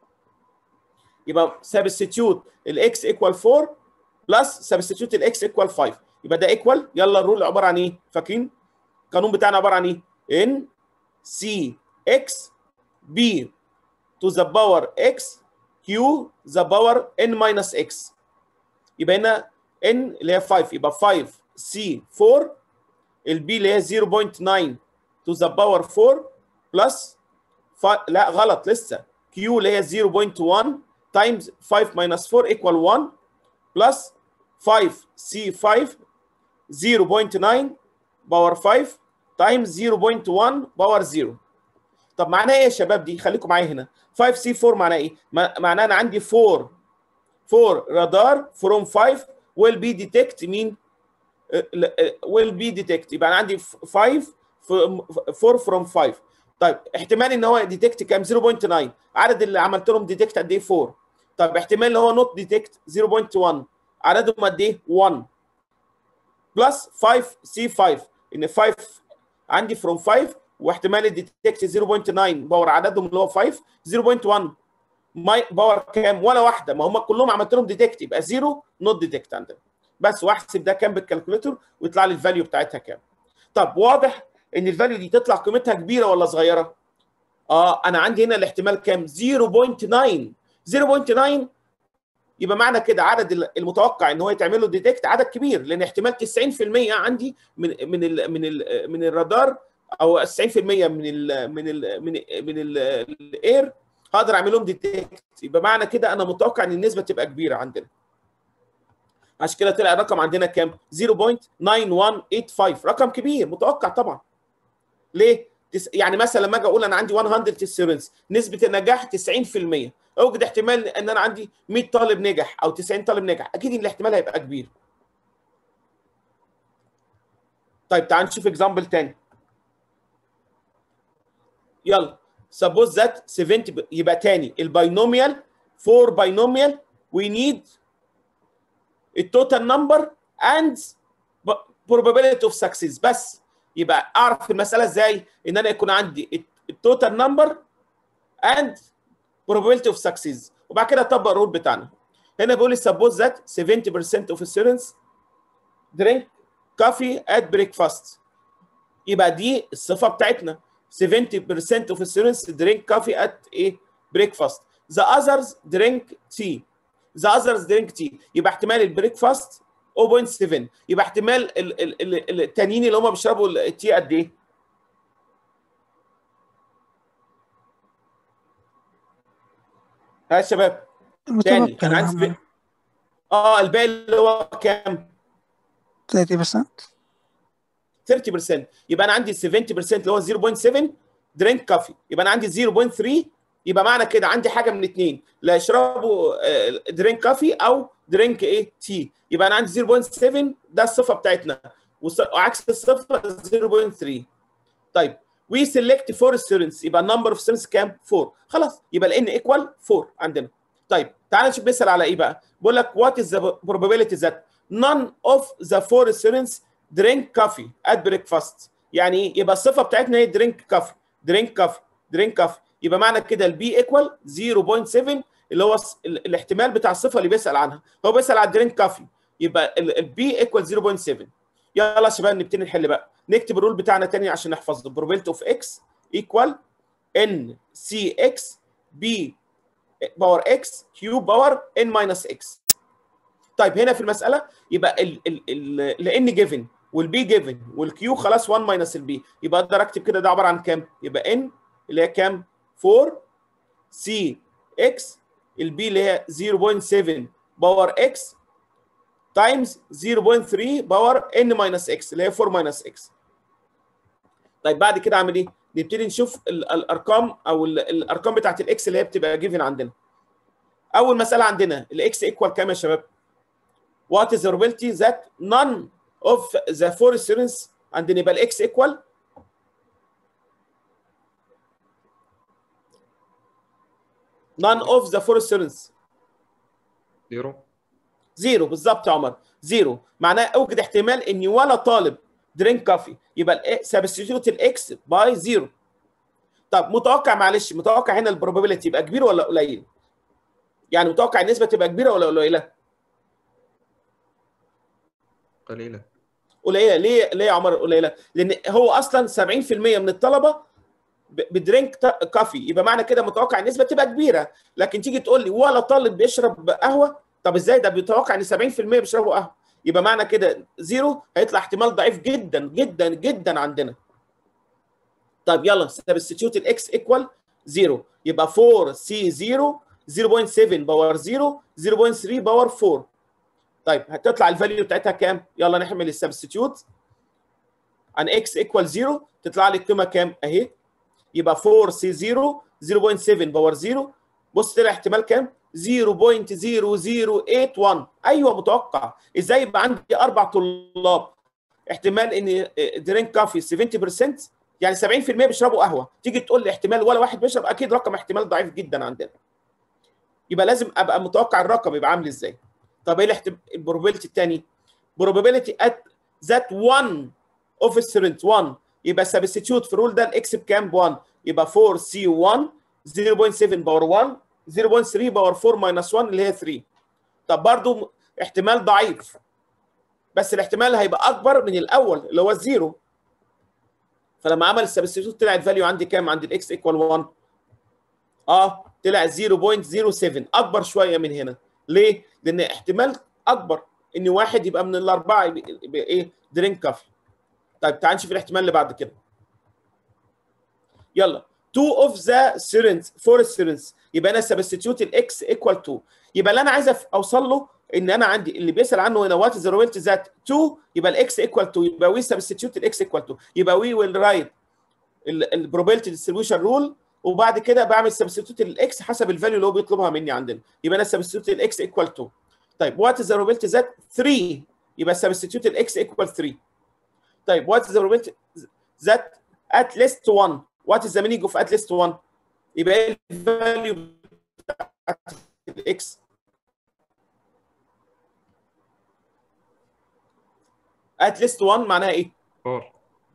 يبقى substitute الاكس ايكوال 4 بلس substitute الاكس ايكوال 5 يبقى ده ايكوال يلا الرول عباره عن ايه فاكرين القانون بتاعنا عباره عن ايه ان سي اكس بي to the power x q the power n minus x يبقى هنا n اللي هي 5 يبقى 5 c 4 البي اللي هي 0.9 to the power 4 بلس لا غلط لسه q اللي هي 0.1 times 5 minus 4 equal 1 plus 5 c5 0.9 باور 5 times 0.1 باور 0 طب معناها ايه يا شباب دي خليكم معايا هنا 5 c 4 معناها ايه معناها انا عندي 4 4 رادار from 5 will be detect مين will be detect يبقى انا عندي 5 4 from 5 طيب احتمال ان هو ديتكت كام 0.9 عدد اللي عملت لهم ديتكت قد ايه 4 طب احتمال ان هو نوت ديتكت 0.1 عددهم قد ايه 1 بلس 5 سي 5 ان 5 عندي فروم 5 واحتمال الديتكت 0.9 باور عددهم اللي هو 5 0.1 ماي باور كام ولا واحده ما هم كلهم عملت لهم ديتكت يبقى 0 نوت ديتكت عندنا بس واحسب ده كام بالكالكوليتور ويطلع لي الفاليو بتاعتها كام طب واضح ان الفاليو دي تطلع قيمتها كبيره ولا صغيره اه انا عندي هنا الاحتمال كام 0.9 0.9 يبقى معنى كده عدد ال- المتوقع ان هو يتعمل له ديتكت عدد كبير لان احتمال 90% عندي من من ال من ال من الرادار او 90% من ال من ال من من ال- الاير هقدر اعمل لهم ديتكت يبقى معنى كده انا متوقع ان النسبه تبقى كبيره عندنا عشان كده طلع الرقم عندنا كام 0.9185 رقم كبير متوقع طبعا ليه تس- يعني مثلا لما اجي اقول انا عندي 100 تستيرنس نسبه النجاح 90% اوجد احتمال ان انا عندي 100 طالب نجح او 90 طالب نجح اكيد ان الاحتمال هيبقى كبير طيب تعال نشوف اكزامبل تاني يلا suppose that 70 ب- يبقى تاني الباينوميال for binomial we need التوتال نمبر and ب- probability of success بس يبقى اعرف المساله ازاي ان انا يكون عندي التوتال نمبر and probability of success وبعد كده اطبق الرول بتاعنا هنا بيقول لي suppose that 70% of students drink coffee at breakfast يبقى دي الصفه بتاعتنا 70% of students drink coffee at a breakfast the others drink tea the others drink tea يبقى احتمال البريكفاست 0.7 يبقى احتمال ال- ال- ال- التانيين اللي هم بيشربوا التي قد ايه؟ ها يا شباب تاني متوقع انا عندي نعم. اه الباقي اللي هو كام؟ 30% 30% يبقى انا عندي 70% اللي هو 0.7 درينك كافي يبقى انا عندي 0.3 يبقى معنى كده عندي حاجه من اثنين لا يشربوا درينك كافي او درينك ايه تي يبقى انا عندي 0.7 ده الصفه بتاعتنا وص- وعكس الصفه 0.3 طيب وي سيلكت فور ستودنتس يبقى النمبر اوف ستودنتس كام 4 خلاص يبقى الان ايكوال 4 عندنا طيب تعال نشوف بيسال على ايه بقى بيقول لك وات از ذا probability that none of the four students drink coffee at breakfast يعني ايه يبقى الصفه بتاعتنا هي drink coffee drink coffee drink coffee يبقى معنى كده البي ايكوال 0.7 اللي هو الس- ال- الاحتمال بتاع الصفه اللي بيسال عنها هو بيسال على درينك كافي يبقى البي ايكوال 0.7 يلا يا شباب نبتدي نحل بقى نكتب الرول بتاعنا تاني عشان نحفظه probability اوف اكس ايكوال ان سي اكس بي باور اكس كيو باور ان ماينس اكس طيب هنا في المساله يبقى ال ال ال الان جيفن والبي جيفن والكيو خلاص 1 ماينس البي يبقى اقدر اكتب كده ده عباره عن كام؟ يبقى ان اللي هي كام؟ 4 سي اكس البي اللي هي 0.7 باور اكس تايمز 0.3 باور ان ماينس اكس اللي هي 4 ماينس اكس طيب بعد كده اعمل ايه؟ نبتدي نشوف ال- الارقام او ال- الارقام بتاعت الاكس اللي هي بتبقى جيفن عندنا اول مساله عندنا الاكس ايكوال كام يا شباب؟ what is the probability that none of the four students عندنا يبقى الاكس ايكوال none of the four students زيرو زيرو بالظبط يا عمر زيرو معناه اوجد احتمال ان ولا طالب درينك كافي يبقى سبستيتيوت الاكس باي زيرو طب متوقع معلش متوقع هنا البروبابيلتي يبقى كبير ولا قليل؟ يعني متوقع النسبه تبقى كبيره ولا قليله؟ قليلة قليله ليه ليه يا عمر قليله؟ لان هو اصلا 70% من الطلبه ب- بدرينك تا- كافي يبقى معنى كده متوقع النسبه تبقى كبيره لكن تيجي تقول لي ولا طالب بيشرب قهوه طب ازاي ده بيتوقع ان 70% بيشربوا قهوه يبقى معنى كده زيرو هيطلع احتمال ضعيف جدا جدا جدا عندنا طيب يلا سبستيتيوت الاكس ايكوال 0 يبقى 4 سي 0 0.7 باور 0 0.3 باور 4 طيب هتطلع الفاليو بتاعتها كام؟ يلا نحمل السبستيتيوت عن اكس ايكوال 0 تطلع لي القيمه كام؟ اهي يبقى 4 سي 0 0.7 باور 0 بص طلع احتمال كام؟ 0.0081 ايوه متوقع ازاي يبقى عندي اربع طلاب احتمال ان درينك كافي 70% يعني 70% بيشربوا قهوه تيجي تقول لي احتمال ولا واحد بيشرب اكيد رقم احتمال ضعيف جدا عندنا يبقى لازم ابقى متوقع الرقم يبقى عامل ازاي طب ايه الاحتمال البروبابيلتي الثاني probability at that one of student 1 يبقى سبستيتيوت في الرول ده الاكس بكام ب 1 يبقى 4 سي 1 0.7 باور 1 0.3 باور 4 ماينس 1 اللي هي 3 طب برضو احتمال ضعيف بس الاحتمال هيبقى اكبر من الاول اللي هو الزيرو فلما عمل السبستيتيوت طلع الفاليو عندي كام عند الاكس ايكوال 1 اه طلع 0.07 اكبر شويه من هنا ليه؟ لان احتمال اكبر ان واحد يبقى من الاربعه يبقى, يبقى ايه؟ درينك كافي. طيب تعال نشوف الاحتمال اللي بعد كده. يلا 2 اوف ذا سيرنز فور السيرنز يبقى انا سبستيتيوت الاكس ايكوال 2 يبقى اللي انا عايز أف- اوصل له ان انا عندي اللي بيسال عنه هنا وات از رويلت ذات 2 يبقى الاكس ايكوال 2 يبقى وي سبستيتيوت الاكس ايكوال 2 يبقى وي ويل رايت البروبابيلتي ديستريبيوشن رول وبعد كده بعمل سبستيتيوت الاكس حسب الفاليو اللي هو بيطلبها مني عندنا يبقى انا سبستيتيوت الاكس ايكوال 2 طيب وات از روبابيلتي ذات 3 يبقى سبستيتيوت الاكس ايكوال 3 طيب وات از روبابيلتي ذات at least 1 what is the meaning of at least 1 يبقى ايه الفاليو بتاعت الاكس at least 1 معناها ايه 4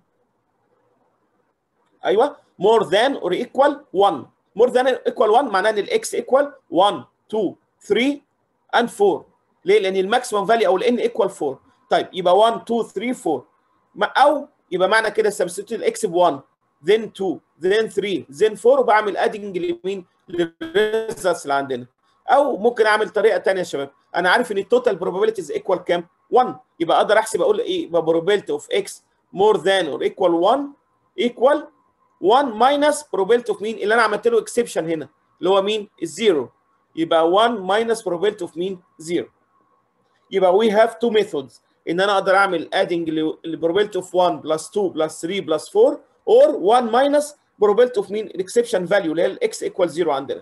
ايوه more than or equal 1 more than or equal 1 معناه ان الاكس equal 1 2 3 and 4 ليه لان الماكسيمم فاليو او الان equal 4 طيب يبقى 1 2 3 4 ما- او يبقى معنى كده سبستيتيوت الاكس ب 1 then 2 then 3 then 4 وبعمل ادنج لمين للريزلتس اللي عندنا او ممكن اعمل طريقه ثانيه يا شباب انا عارف ان التوتال probabilities equal كام 1 يبقى اقدر احسب اقول ايه يبقى probability of x more than or equal 1 equal 1 minus probability of مين اللي انا عملت له exception هنا اللي هو مين الزيرو يبقى 1 minus probability of مين 0 يبقى we have two methods ان انا اقدر اعمل adding ل probability of 1 plus 2 plus 3 plus 4 or 1 minus probability of مين الاكسبشن فاليو اللي هي الاكس ايكوال 0 عندنا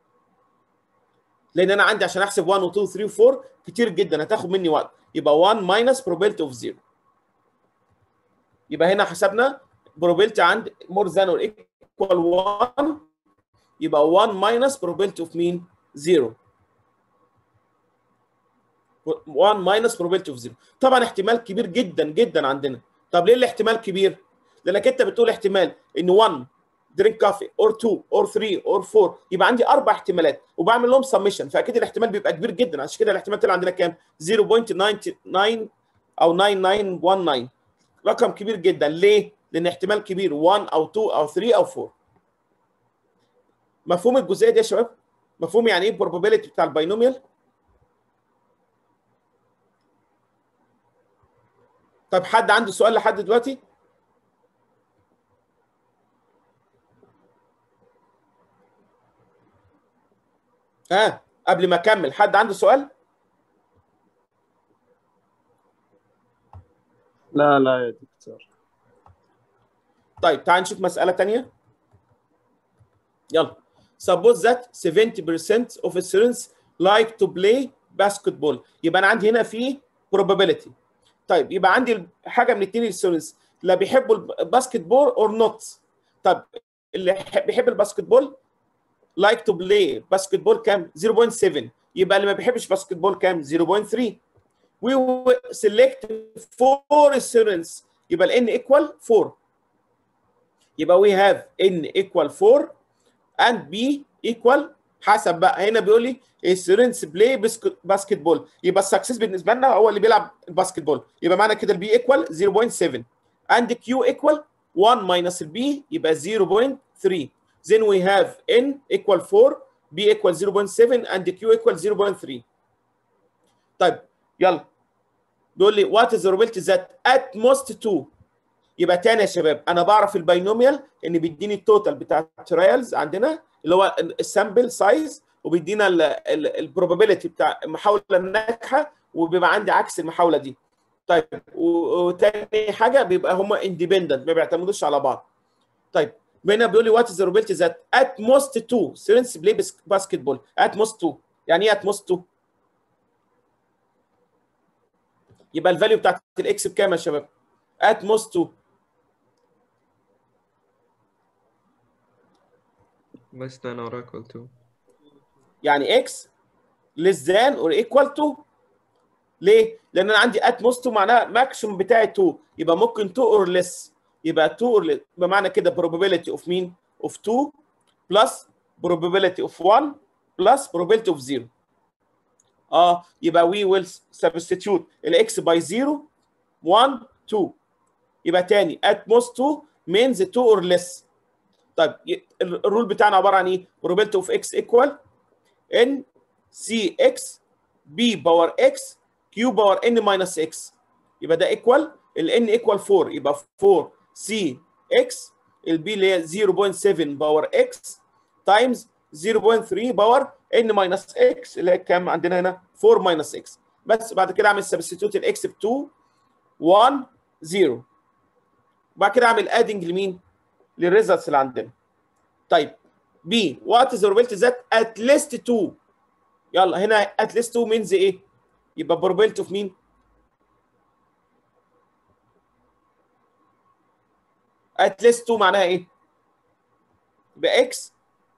لان انا عندي عشان احسب 1 و 2 و 3 و 4 كتير جدا هتاخد مني وقت يبقى 1 minus probability of 0 يبقى هنا حسبنا probability عند more than or equal 1 يبقى 1 minus probability of مين 0 1 minus probability of 0 طبعا احتمال كبير جدا جدا عندنا طب ليه الاحتمال كبير لانك انت بتقول احتمال ان 1 درينك كافي اور 2 اور 3 اور 4 يبقى عندي اربع احتمالات وبعمل لهم سمشن فاكيد الاحتمال بيبقى كبير جدا عشان كده الاحتمال طلع عندنا كام 0.99 او 9919 رقم كبير جدا ليه لان احتمال كبير 1 او 2 او 3 او 4 مفهوم الجزئيه دي يا شباب مفهوم يعني ايه probability بتاع الباينوميال طب حد عنده سؤال لحد دلوقتي ها قبل ما اكمل حد عنده سؤال لا لا يا دكتور طيب تعال نشوف مسألة تانية يلا suppose that 70% of students like to play basketball يبقى أنا عندي هنا في probability طيب يبقى عندي حاجة من اتنين students لا بيحبوا الباسكت بول or not طب اللي يح- بيحب الباسكت بول like to play باسكت بول كام 0.7 يبقى اللي ما بيحبش باسكت بول كام 0.3 we will select four students يبقى ال n equal 4 يبقى we have n equal 4 and b equal حسب بقى هنا بيقول لي students play باسكت بول يبقى السكسس بالنسبه لنا هو اللي بيلعب الباسكت بول يبقى معنى كده البي equal 0.7 and q equal 1 minus البي يبقى 0.3 then we have n equal 4 b equal 0.7 and q equal 0.3 طيب يلا بيقول لي what is the probability that at most 2 يبقى تاني يا شباب انا بعرف الباينوميال ان بيديني التوتال بتاع الترايلز عندنا اللي هو السامبل سايز وبيدينا البروبابيلتي بتاع المحاوله الناجحه وبيبقى عندي عكس المحاوله دي طيب و- وتاني حاجه بيبقى هم اندبندنت ما بيعتمدوش على بعض طيب هنا بيقول لي وات از probability that at most 2 students play basketball at most 2 يعني ايه at most 2 يبقى الفاليو بتاعت الاكس بكام يا شباب at most 2 less than or equal to يعني x less than or equal to ليه؟ لأن أنا عندي at most 2 معناها ماكسيموم بتاعي 2 يبقى ممكن 2 or less يبقى 2 or less يبقى معنى كده probability of مين؟ of 2 plus probability of 1 plus probability of 0 اه يبقى we will substitute ال x by 0 1 2 يبقى تاني at most 2 means 2 or less طيب ي- ال- الرول بتاعنا عباره عن ايه؟ probability of x equal n c x b باور x q باور n ماينس x يبقى ده ايكوال ال n ايكوال 4 يبقى 4 c x البي اللي هي 0.7 باور x تايمز 0.3 باور n ماينس x اللي هي كام عندنا هنا 4 ماينس x بس بعد كده اعمل سبستيتيوت الاكس ب 2 1 0 وبعد كده اعمل ادنج لمين؟ للريزلتس اللي عندنا طيب بي وات از probability ذات ات ليست 2 يلا هنا ات ليست 2 مينز ايه؟ يبقى probability اوف مين؟ ات ليست 2 معناها ايه؟ يبقى اكس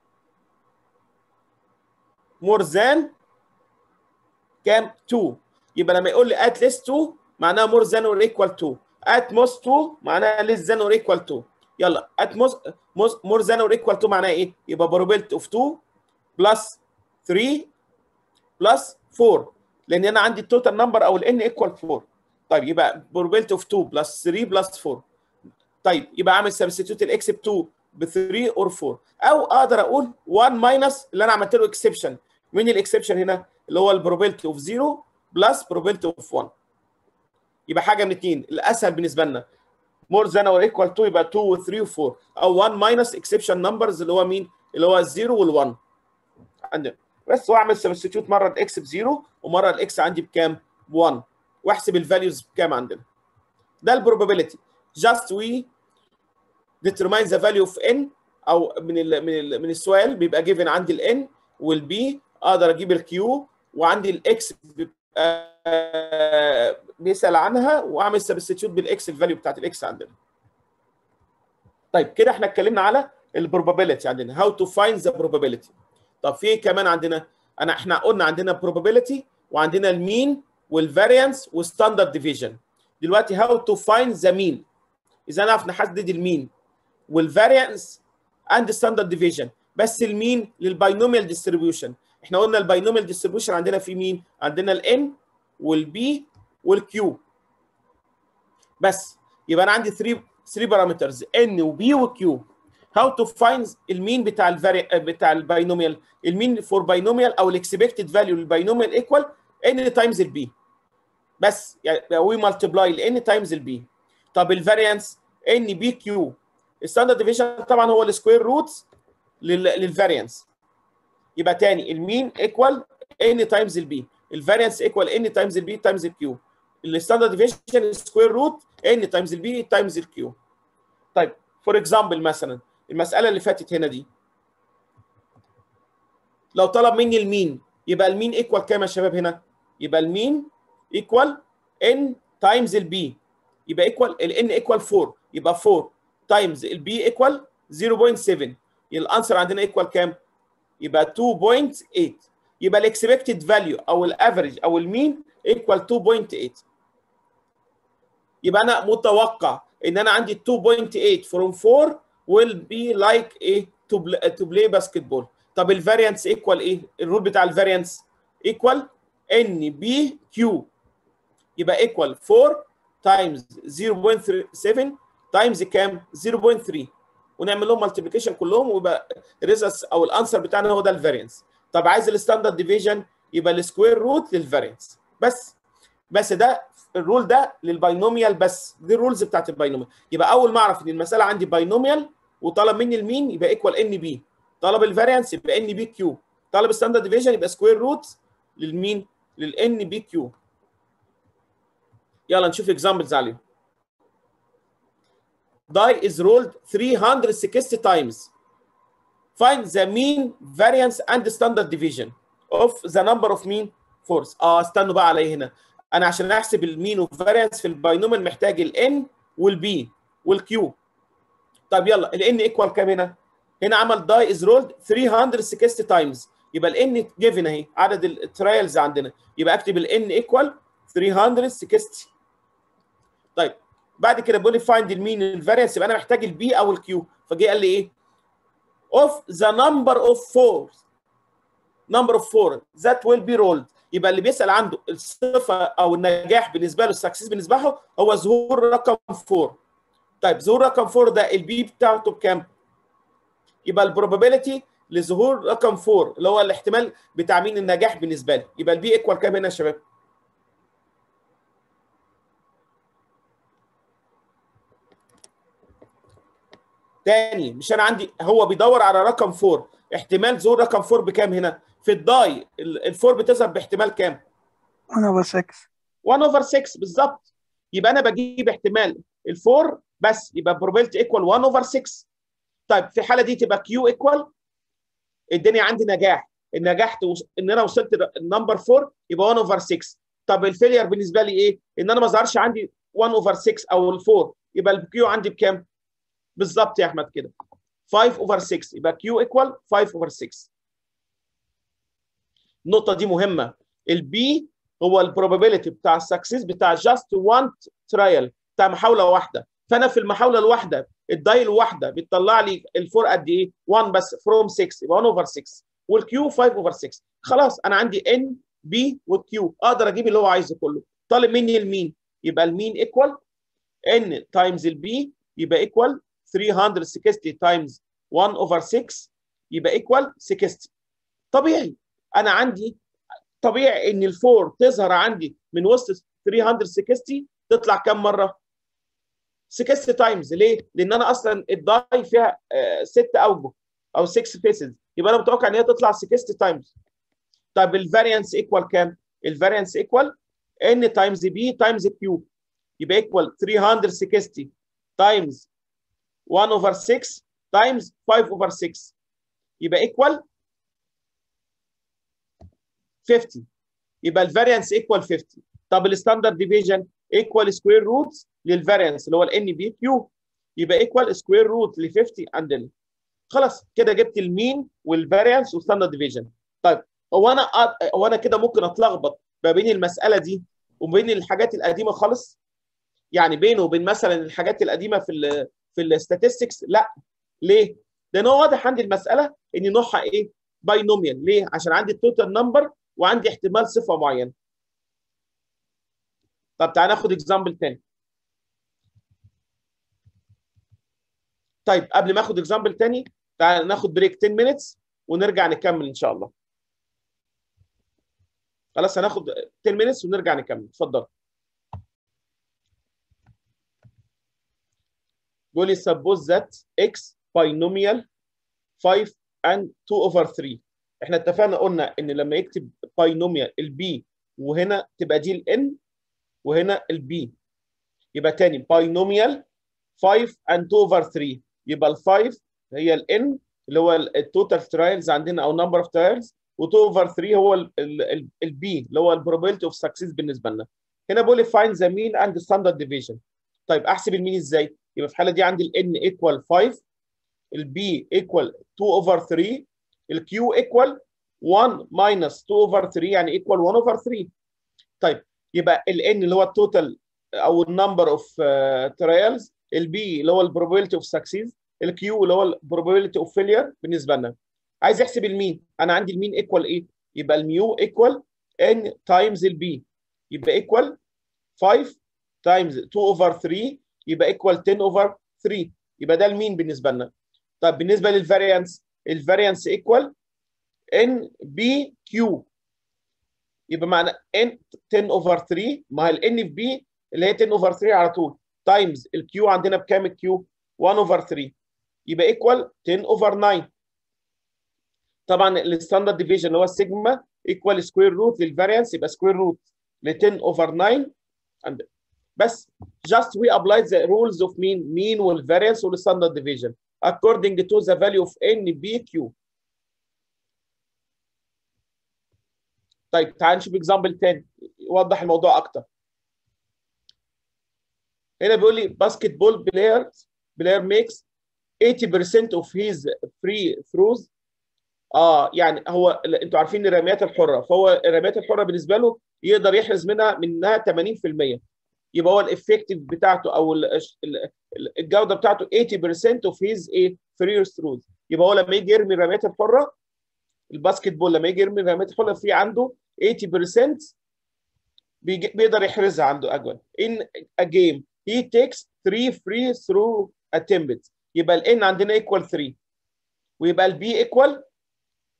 مور ذان كام 2 يبقى لما يقول لي ات ليست 2 معناها مور ذان اور ايكوال 2 ات موست 2 معناها ليس ذان اور ايكوال 2 يلا ات موست مور ذان اور ايكوال 2 معناها ايه يبقى probability اوف 2 بلس 3 بلس 4 لان انا عندي التوتال نمبر او الان ايكوال 4 طيب يبقى probability اوف 2 بلس 3 بلس 4 طيب يبقى اعمل سبستيتيوت الاكس ب 2 ب 3 اور 4 او اقدر اقول 1 ماينس اللي انا عملت له اكسبشن مين الاكسبشن هنا اللي هو البروبابيلتي اوف 0 بلس probability اوف 1 يبقى حاجه من اثنين الاسهل بالنسبه لنا مور ذان اور ايكوال 2 يبقى 2 و 3 و 4 او 1 ماينس اكسبشن نمبرز اللي هو مين اللي هو الزيرو وال1 عندنا بس واعمل سبستيتيوت مره الاكس بزيرو ومره الاكس عندي بكام 1 واحسب الفاليوز بكام عندنا ده البروبابيلتي جاست وي determine the value of n او من ال من ال من السؤال بيبقى given عندي ال n والبي اقدر اجيب الكيو وعندي الاكس بيسال عنها واعمل سبستيتيوت بالاكس الفاليو بتاعت الاكس عندنا. طيب كده احنا اتكلمنا على البروبابيلتي عندنا هاو تو فايند ذا probability. طب في كمان عندنا انا احنا قلنا عندنا probability وعندنا المين والفاريانس والستاندرد ديفيجن. دلوقتي هاو تو فايند ذا مين. اذا نعرف نحدد المين والفاريانس اند ستاندرد ديفيجن بس المين للباينوميال ديستريبيوشن احنا قلنا الباينوميال ديستريبيوشن عندنا في مين عندنا الان والبي والكيو بس يبقى انا عندي 3 3 بارامترز ان وبي وكيو هاو تو فايند المين بتاع الفاري بتاع الباينوميال المين فور باينوميال او الاكسبكتد فاليو للباينوميال ايكوال ان تايمز البي بس يعني وي مالتبلاي الان تايمز البي طب الفاريانس ان بي كيو الستاندرد ديفيشن طبعا هو السكوير روتس للفاريانس يبقى تاني المين ايكوال ان تايمز البي الفاريانس ايكوال ان تايمز البي تايمز الكيو الستاندرد ديفيشن سكوير روت ان تايمز البي تايمز الكيو طيب فور اكزامبل مثلا المساله اللي فاتت هنا دي لو طلب مني المين يبقى المين ايكوال كام يا شباب هنا يبقى المين ايكوال ان تايمز البي يبقى ايكوال الان ايكوال 4 يبقى 4 تايمز البي ايكوال 0.7 الانسر عندنا ايكوال كام يبقى 2.8 يبقى الاكسبكتد فاليو او الافريج او المين ايكوال 2.8 يبقى انا متوقع ان انا عندي 2.8 from 4 will be like ايه to play, to play basketball طب الفاريانس ايكوال ايه الرول بتاع الفاريانس ايكوال ان بي كيو يبقى ايكوال 4 تايمز 0.7 تايمز كام 0.3 ونعمل لهم مالتيبيكيشن كلهم ويبقى الريزلتس او الانسر بتاعنا هو ده الفاريانس طب عايز الستاندرد ديفيجن يبقى السكوير روت للفاريانس بس بس ده الرول ده للباينوميال بس دي الرولز بتاعت الباينوميال يبقى اول ما اعرف ان المساله عندي باينوميال وطلب مني المين يبقى ايكوال ان بي طلب الفاريانس يبقى ان بي كيو طلب الستاندرد ديفيجن يبقى سكوير روت للمين للان بي كيو يلا نشوف اكزامبلز عليهم die is rolled 360 times. Find the mean variance and the standard deviation of the number of mean force. اه استنوا بقى علي هنا. انا عشان احسب المين والفاريانس في الباينوميال محتاج ال n والبي والكيو. طب يلا ال n ايكوال كام هنا؟ هنا عمل die is rolled 360 times. يبقى ال n given اهي عدد الترايلز عندنا. يبقى اكتب ال n ايكوال 360. طيب بعد كده بيقول لي فايند المين الفاريانس يبقى انا محتاج البي او الكيو فجه قال لي ايه اوف ذا نمبر اوف فور نمبر اوف فور ذات ويل بي رولد يبقى اللي بيسال عنده الصفه او النجاح بالنسبه له السكسس بالنسبه له هو ظهور رقم 4 طيب ظهور رقم 4 ده البي بتاعته بكام يبقى البروبابيلتي لظهور رقم 4 اللي هو الاحتمال بتاع مين النجاح بالنسبه لي يبقى البي ايكوال كام هنا يا شباب تاني مش انا عندي هو بيدور على رقم 4 احتمال ظهور رقم 4 بكام هنا في الداي الفور بتظهر باحتمال كام 1 over 6 1 اوفر 6 بالظبط يبقى انا بجيب احتمال الفور بس يبقى probability ايكوال 1 اوفر 6 طيب في الحاله دي تبقى كيو ايكوال الدنيا عندي نجاح النجاح توص... ان انا وصلت النمبر 4 يبقى 1 اوفر 6 طب الفيلير بالنسبه لي ايه؟ ان انا ما ظهرش عندي 1 اوفر 6 او ال4 يبقى الكيو عندي بكام؟ بالظبط يا احمد كده 5 اوفر 6 يبقى كيو ايكوال 5 اوفر 6 النقطه دي مهمه البي هو البروبابيلتي بتاع السكسس بتاع جاست وان ترايل بتاع محاوله واحده فانا في المحاوله الواحده الدايل واحده بتطلع لي الفور قد ايه 1 بس فروم 6 يبقى 1 اوفر 6 والكيو 5 اوفر 6 خلاص انا عندي ان بي والكيو اقدر اجيب اللي هو عايزه كله طالب مني المين يبقى المين ايكوال ان تايمز البي يبقى ايكوال 360 تايمز 1 اوفر 6 يبقى ايكوال 60 طبيعي انا عندي طبيعي ان الفور تظهر عندي من وسط 360 تطلع كم مره 60 تايمز ليه؟ لان انا اصلا الداي فيها آه ست اوجه او 6 فيسز يبقى انا متوقع ان هي تطلع 60 تايمز طب الفاريانس ايكوال كام؟ الفاريانس ايكوال ان تايمز بي تايمز كيو يبقى ايكوال 360 تايمز 1 اوفر 6 تايمز 5 اوفر 6 يبقى ايكوال 50 يبقى الفاريانس ايكوال 50 طب الستاندرد ديفيجن ايكوال سكوير روت للفاريانس اللي هو الان بي كيو يبقى ايكوال سكوير روت ل 50 عندنا خلاص كده جبت المين والفاريانس والستاندرد ديفيجن طيب هو انا هو انا كده ممكن اتلخبط ما بين المساله دي وبين الحاجات القديمه خالص يعني بينه وبين مثلا الحاجات القديمه في ال في الاستاتستكس لا ليه؟ لان هو واضح عندي المساله ان نوعها ايه؟ باينوميال ليه؟ عشان عندي التوتال نمبر وعندي احتمال صفه معينه. طب تعالى ناخد اكزامبل تاني. طيب قبل ما اخد اكزامبل تاني تعالى ناخد بريك 10 minutes ونرجع نكمل ان شاء الله. خلاص هناخد 10 minutes ونرجع نكمل اتفضل. بيقول لي suppose that x binomial 5 and 2 over 3 احنا اتفقنا قلنا ان لما يكتب باينوميال البي وهنا تبقى دي الان وهنا البي يبقى تاني باينوميال 5 and 2 over 3 يبقى ال5 هي الان اللي هو التوتال ترايلز عندنا او نمبر اوف ترايلز و2 over 3 هو البي اللي هو البروبابيلتي اوف سكسس بالنسبه لنا هنا بقول لي find the mean and the standard deviation طيب احسب المين ازاي؟ يبقى في الحاله دي عندي الان ايكوال 5 البي ايكوال 2 اوفر 3 الكيو ايكوال 1 ماينس 2 اوفر 3 يعني ايكوال 1 اوفر 3 طيب يبقى الان اللي هو التوتال او النمبر اوف ترايلز البي اللي هو البروبابيلتي اوف سكسيز الكيو اللي هو البروبابيلتي اوف فيلير بالنسبه لنا عايز احسب المين انا عندي المين ايكوال ايه يبقى الميو ايكوال ان تايمز البي يبقى ايكوال 5 تايمز 2 اوفر 3 يبقى ايكوال 10 اوفر 3 يبقى ده المين بالنسبه لنا طب بالنسبه للفاريانس الفاريانس ايكوال ان بي كيو يبقى معنى ان 10 اوفر 3 ما هي الان في بي اللي هي 10 اوفر 3 على طول تايمز الكيو عندنا بكام الكيو 1 اوفر 3 يبقى ايكوال 10 اوفر 9 طبعا الستاندرد ديفيجن اللي هو السيجما ايكوال سكوير روت للفاريانس يبقى سكوير روت ل 10 اوفر 9 عندنا بس just we applied the rules of mean mean والvariance والstandard deviation according to the value of n b q طيب تعال نشوف example تاني يوضح الموضوع اكتر هنا بيقول لي basketball player player makes 80% of his free throws اه يعني هو انتوا عارفين الرميات الحره فهو الرميات الحره بالنسبه له يقدر يحرز منها منها 80% يبقى هو الافكتيف بتاعته او الجوده بتاعته 80% اوف هيز ايه فري ثروز يبقى هو لما يجي يرمي الرميات الحره الباسكت بول لما يجي يرمي الرميات الحره في عنده 80% بيقدر يحرزها عنده اجوان in a game he takes 3 free throw attempts يبقى الان عندنا equal 3 ويبقى البي equal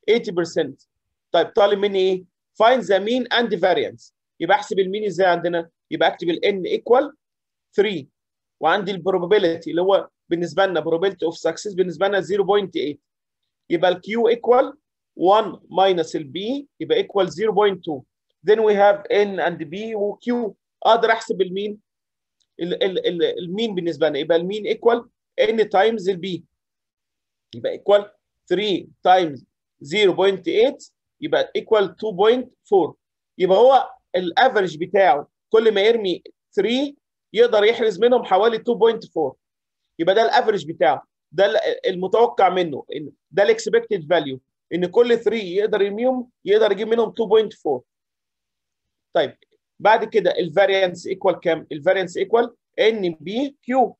80% طيب طالب مني ايه find the mean and variance يبقى احسب المين ازاي عندنا يبقى اكتب ال n equal 3 وعندي البروبابيلتي اللي هو بالنسبه لنا probability of success بالنسبه لنا 0.8 يبقى ال q equal 1 minus ال b يبقى equal 0.2 then we have n and b و q اقدر احسب المين ال ال ال المين بالنسبه لنا يبقى المين equal n times ال b يبقى equal 3 times 0.8 يبقى equal 2.4 يبقى هو الافرج بتاعه كل ما يرمي 3 يقدر يحرز منهم حوالي 2.4 يبقى ده الافرج بتاعه ده المتوقع منه إن ده الاكسبكتد فاليو ان كل 3 يقدر يرميهم يقدر يجيب منهم 2.4 طيب بعد كده الفاريانس ايكوال كام؟ الفاريانس ايكوال ان بي كيو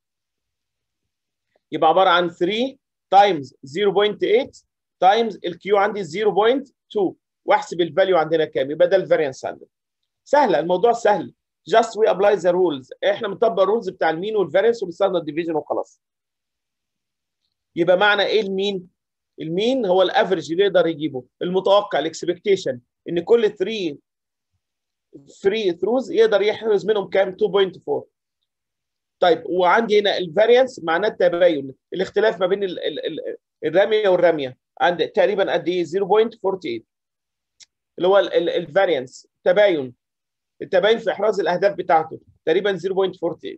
يبقى عباره عن 3 تايمز 0.8 تايمز الكيو عندي 0.2 واحسب الفاليو عندنا كام؟ يبقى ده الفاريانس عندنا. سهله الموضوع سهل just we apply the rules احنا بنطبق الرولز بتاع المين والفاريانس والستاندرد ديفيجن وخلاص. يبقى معنى ايه المين؟ المين هو الافرج اللي يقدر يجيبه المتوقع الاكسبكتيشن ان كل 3 فري ثروز يقدر يحرز منهم كام 2.4 طيب وعندي هنا الفاريانس معناه التباين الاختلاف ما بين ال ال ال الرميه والرميه عند تقريبا قد ايه 0.48 اللي هو الفاريانس تباين التباين في احراز الاهداف بتاعته تقريبا 0.48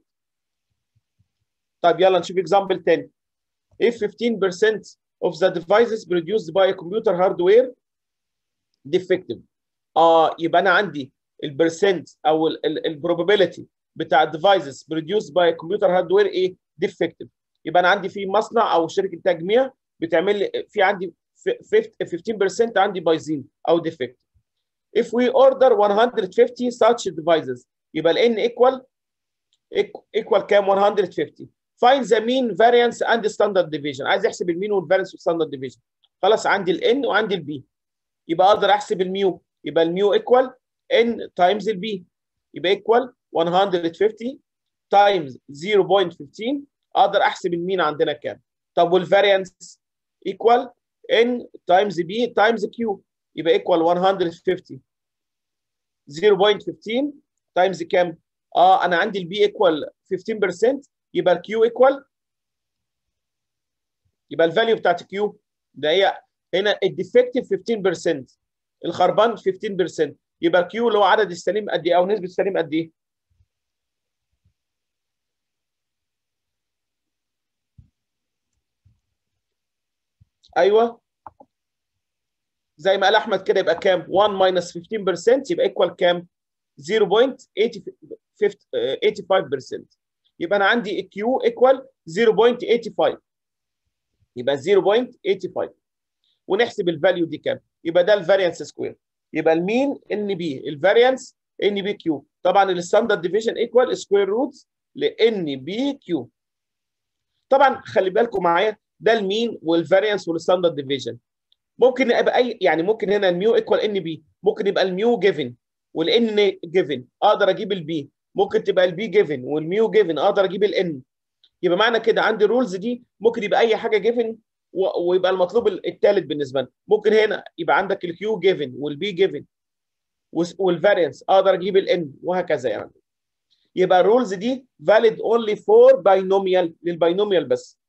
طيب يلا نشوف اكزامبل تاني if 15% of the devices produced by a computer hardware defective اه يبقى انا عندي البرسنت او البروبابيلتي بتاع الديفايسز produced by computer hardware ايه defective يبقى انا عندي في مصنع او شركه تجميع بتعمل لي في عندي 15% عندي بايظين او defective if we order 150 such devices يبقى ال n equal equal كام 150 find the mean variance and standard deviation عايز احسب المين والفاريانس والستاندرد ديفيجن خلاص عندي ال n وعندي ال b يبقى اقدر احسب الميو يبقى الميو equal n times ال b يبقى equal 150 times 0.15 اقدر احسب المين عندنا كام طب والفاريانس equal n times b times q يبقى equal 150 0.15 times كام اه انا عندي البي equal 15% يبقى الكيو equal يبقى الفاليو بتاعت الكيو ده هي هنا الديفكتيف 15% الخربان 15% يبقى الكيو اللي هو عدد السليم قد ايه او نسبه السليم قد ايه؟ ايوه زي ما قال احمد كده يبقى كام 1 ماينس 15% يبقى ايكوال كام 0.85% يبقى انا عندي كيو ايكوال 0.85 يبقى 0.85 ونحسب الفاليو دي كام يبقى ده الفاريانس سكوير يبقى المين ان بي الفاريانس ان بي كيو طبعا الستاندرد ديفيجن ايكوال سكوير روتس لان بي كيو طبعا خلي بالكم معايا ده المين والفاريانس والستاندرد ديفيجن ممكن يبقى اي يعني ممكن هنا الميو ايكوال ان بي ممكن يبقى الميو جيفن والان جيفن اقدر اجيب البي ممكن تبقى البي جيفن والميو جيفن اقدر اجيب الان يبقى معنى كده عندي الرولز دي ممكن يبقى اي حاجه جيفن ويبقى المطلوب الثالث بالنسبه لنا ممكن هنا يبقى عندك الكيو جيفن والبي جيفن والفاريانس اقدر اجيب الان وهكذا يعني يبقى الرولز دي valid only for binomial للباينوميال بس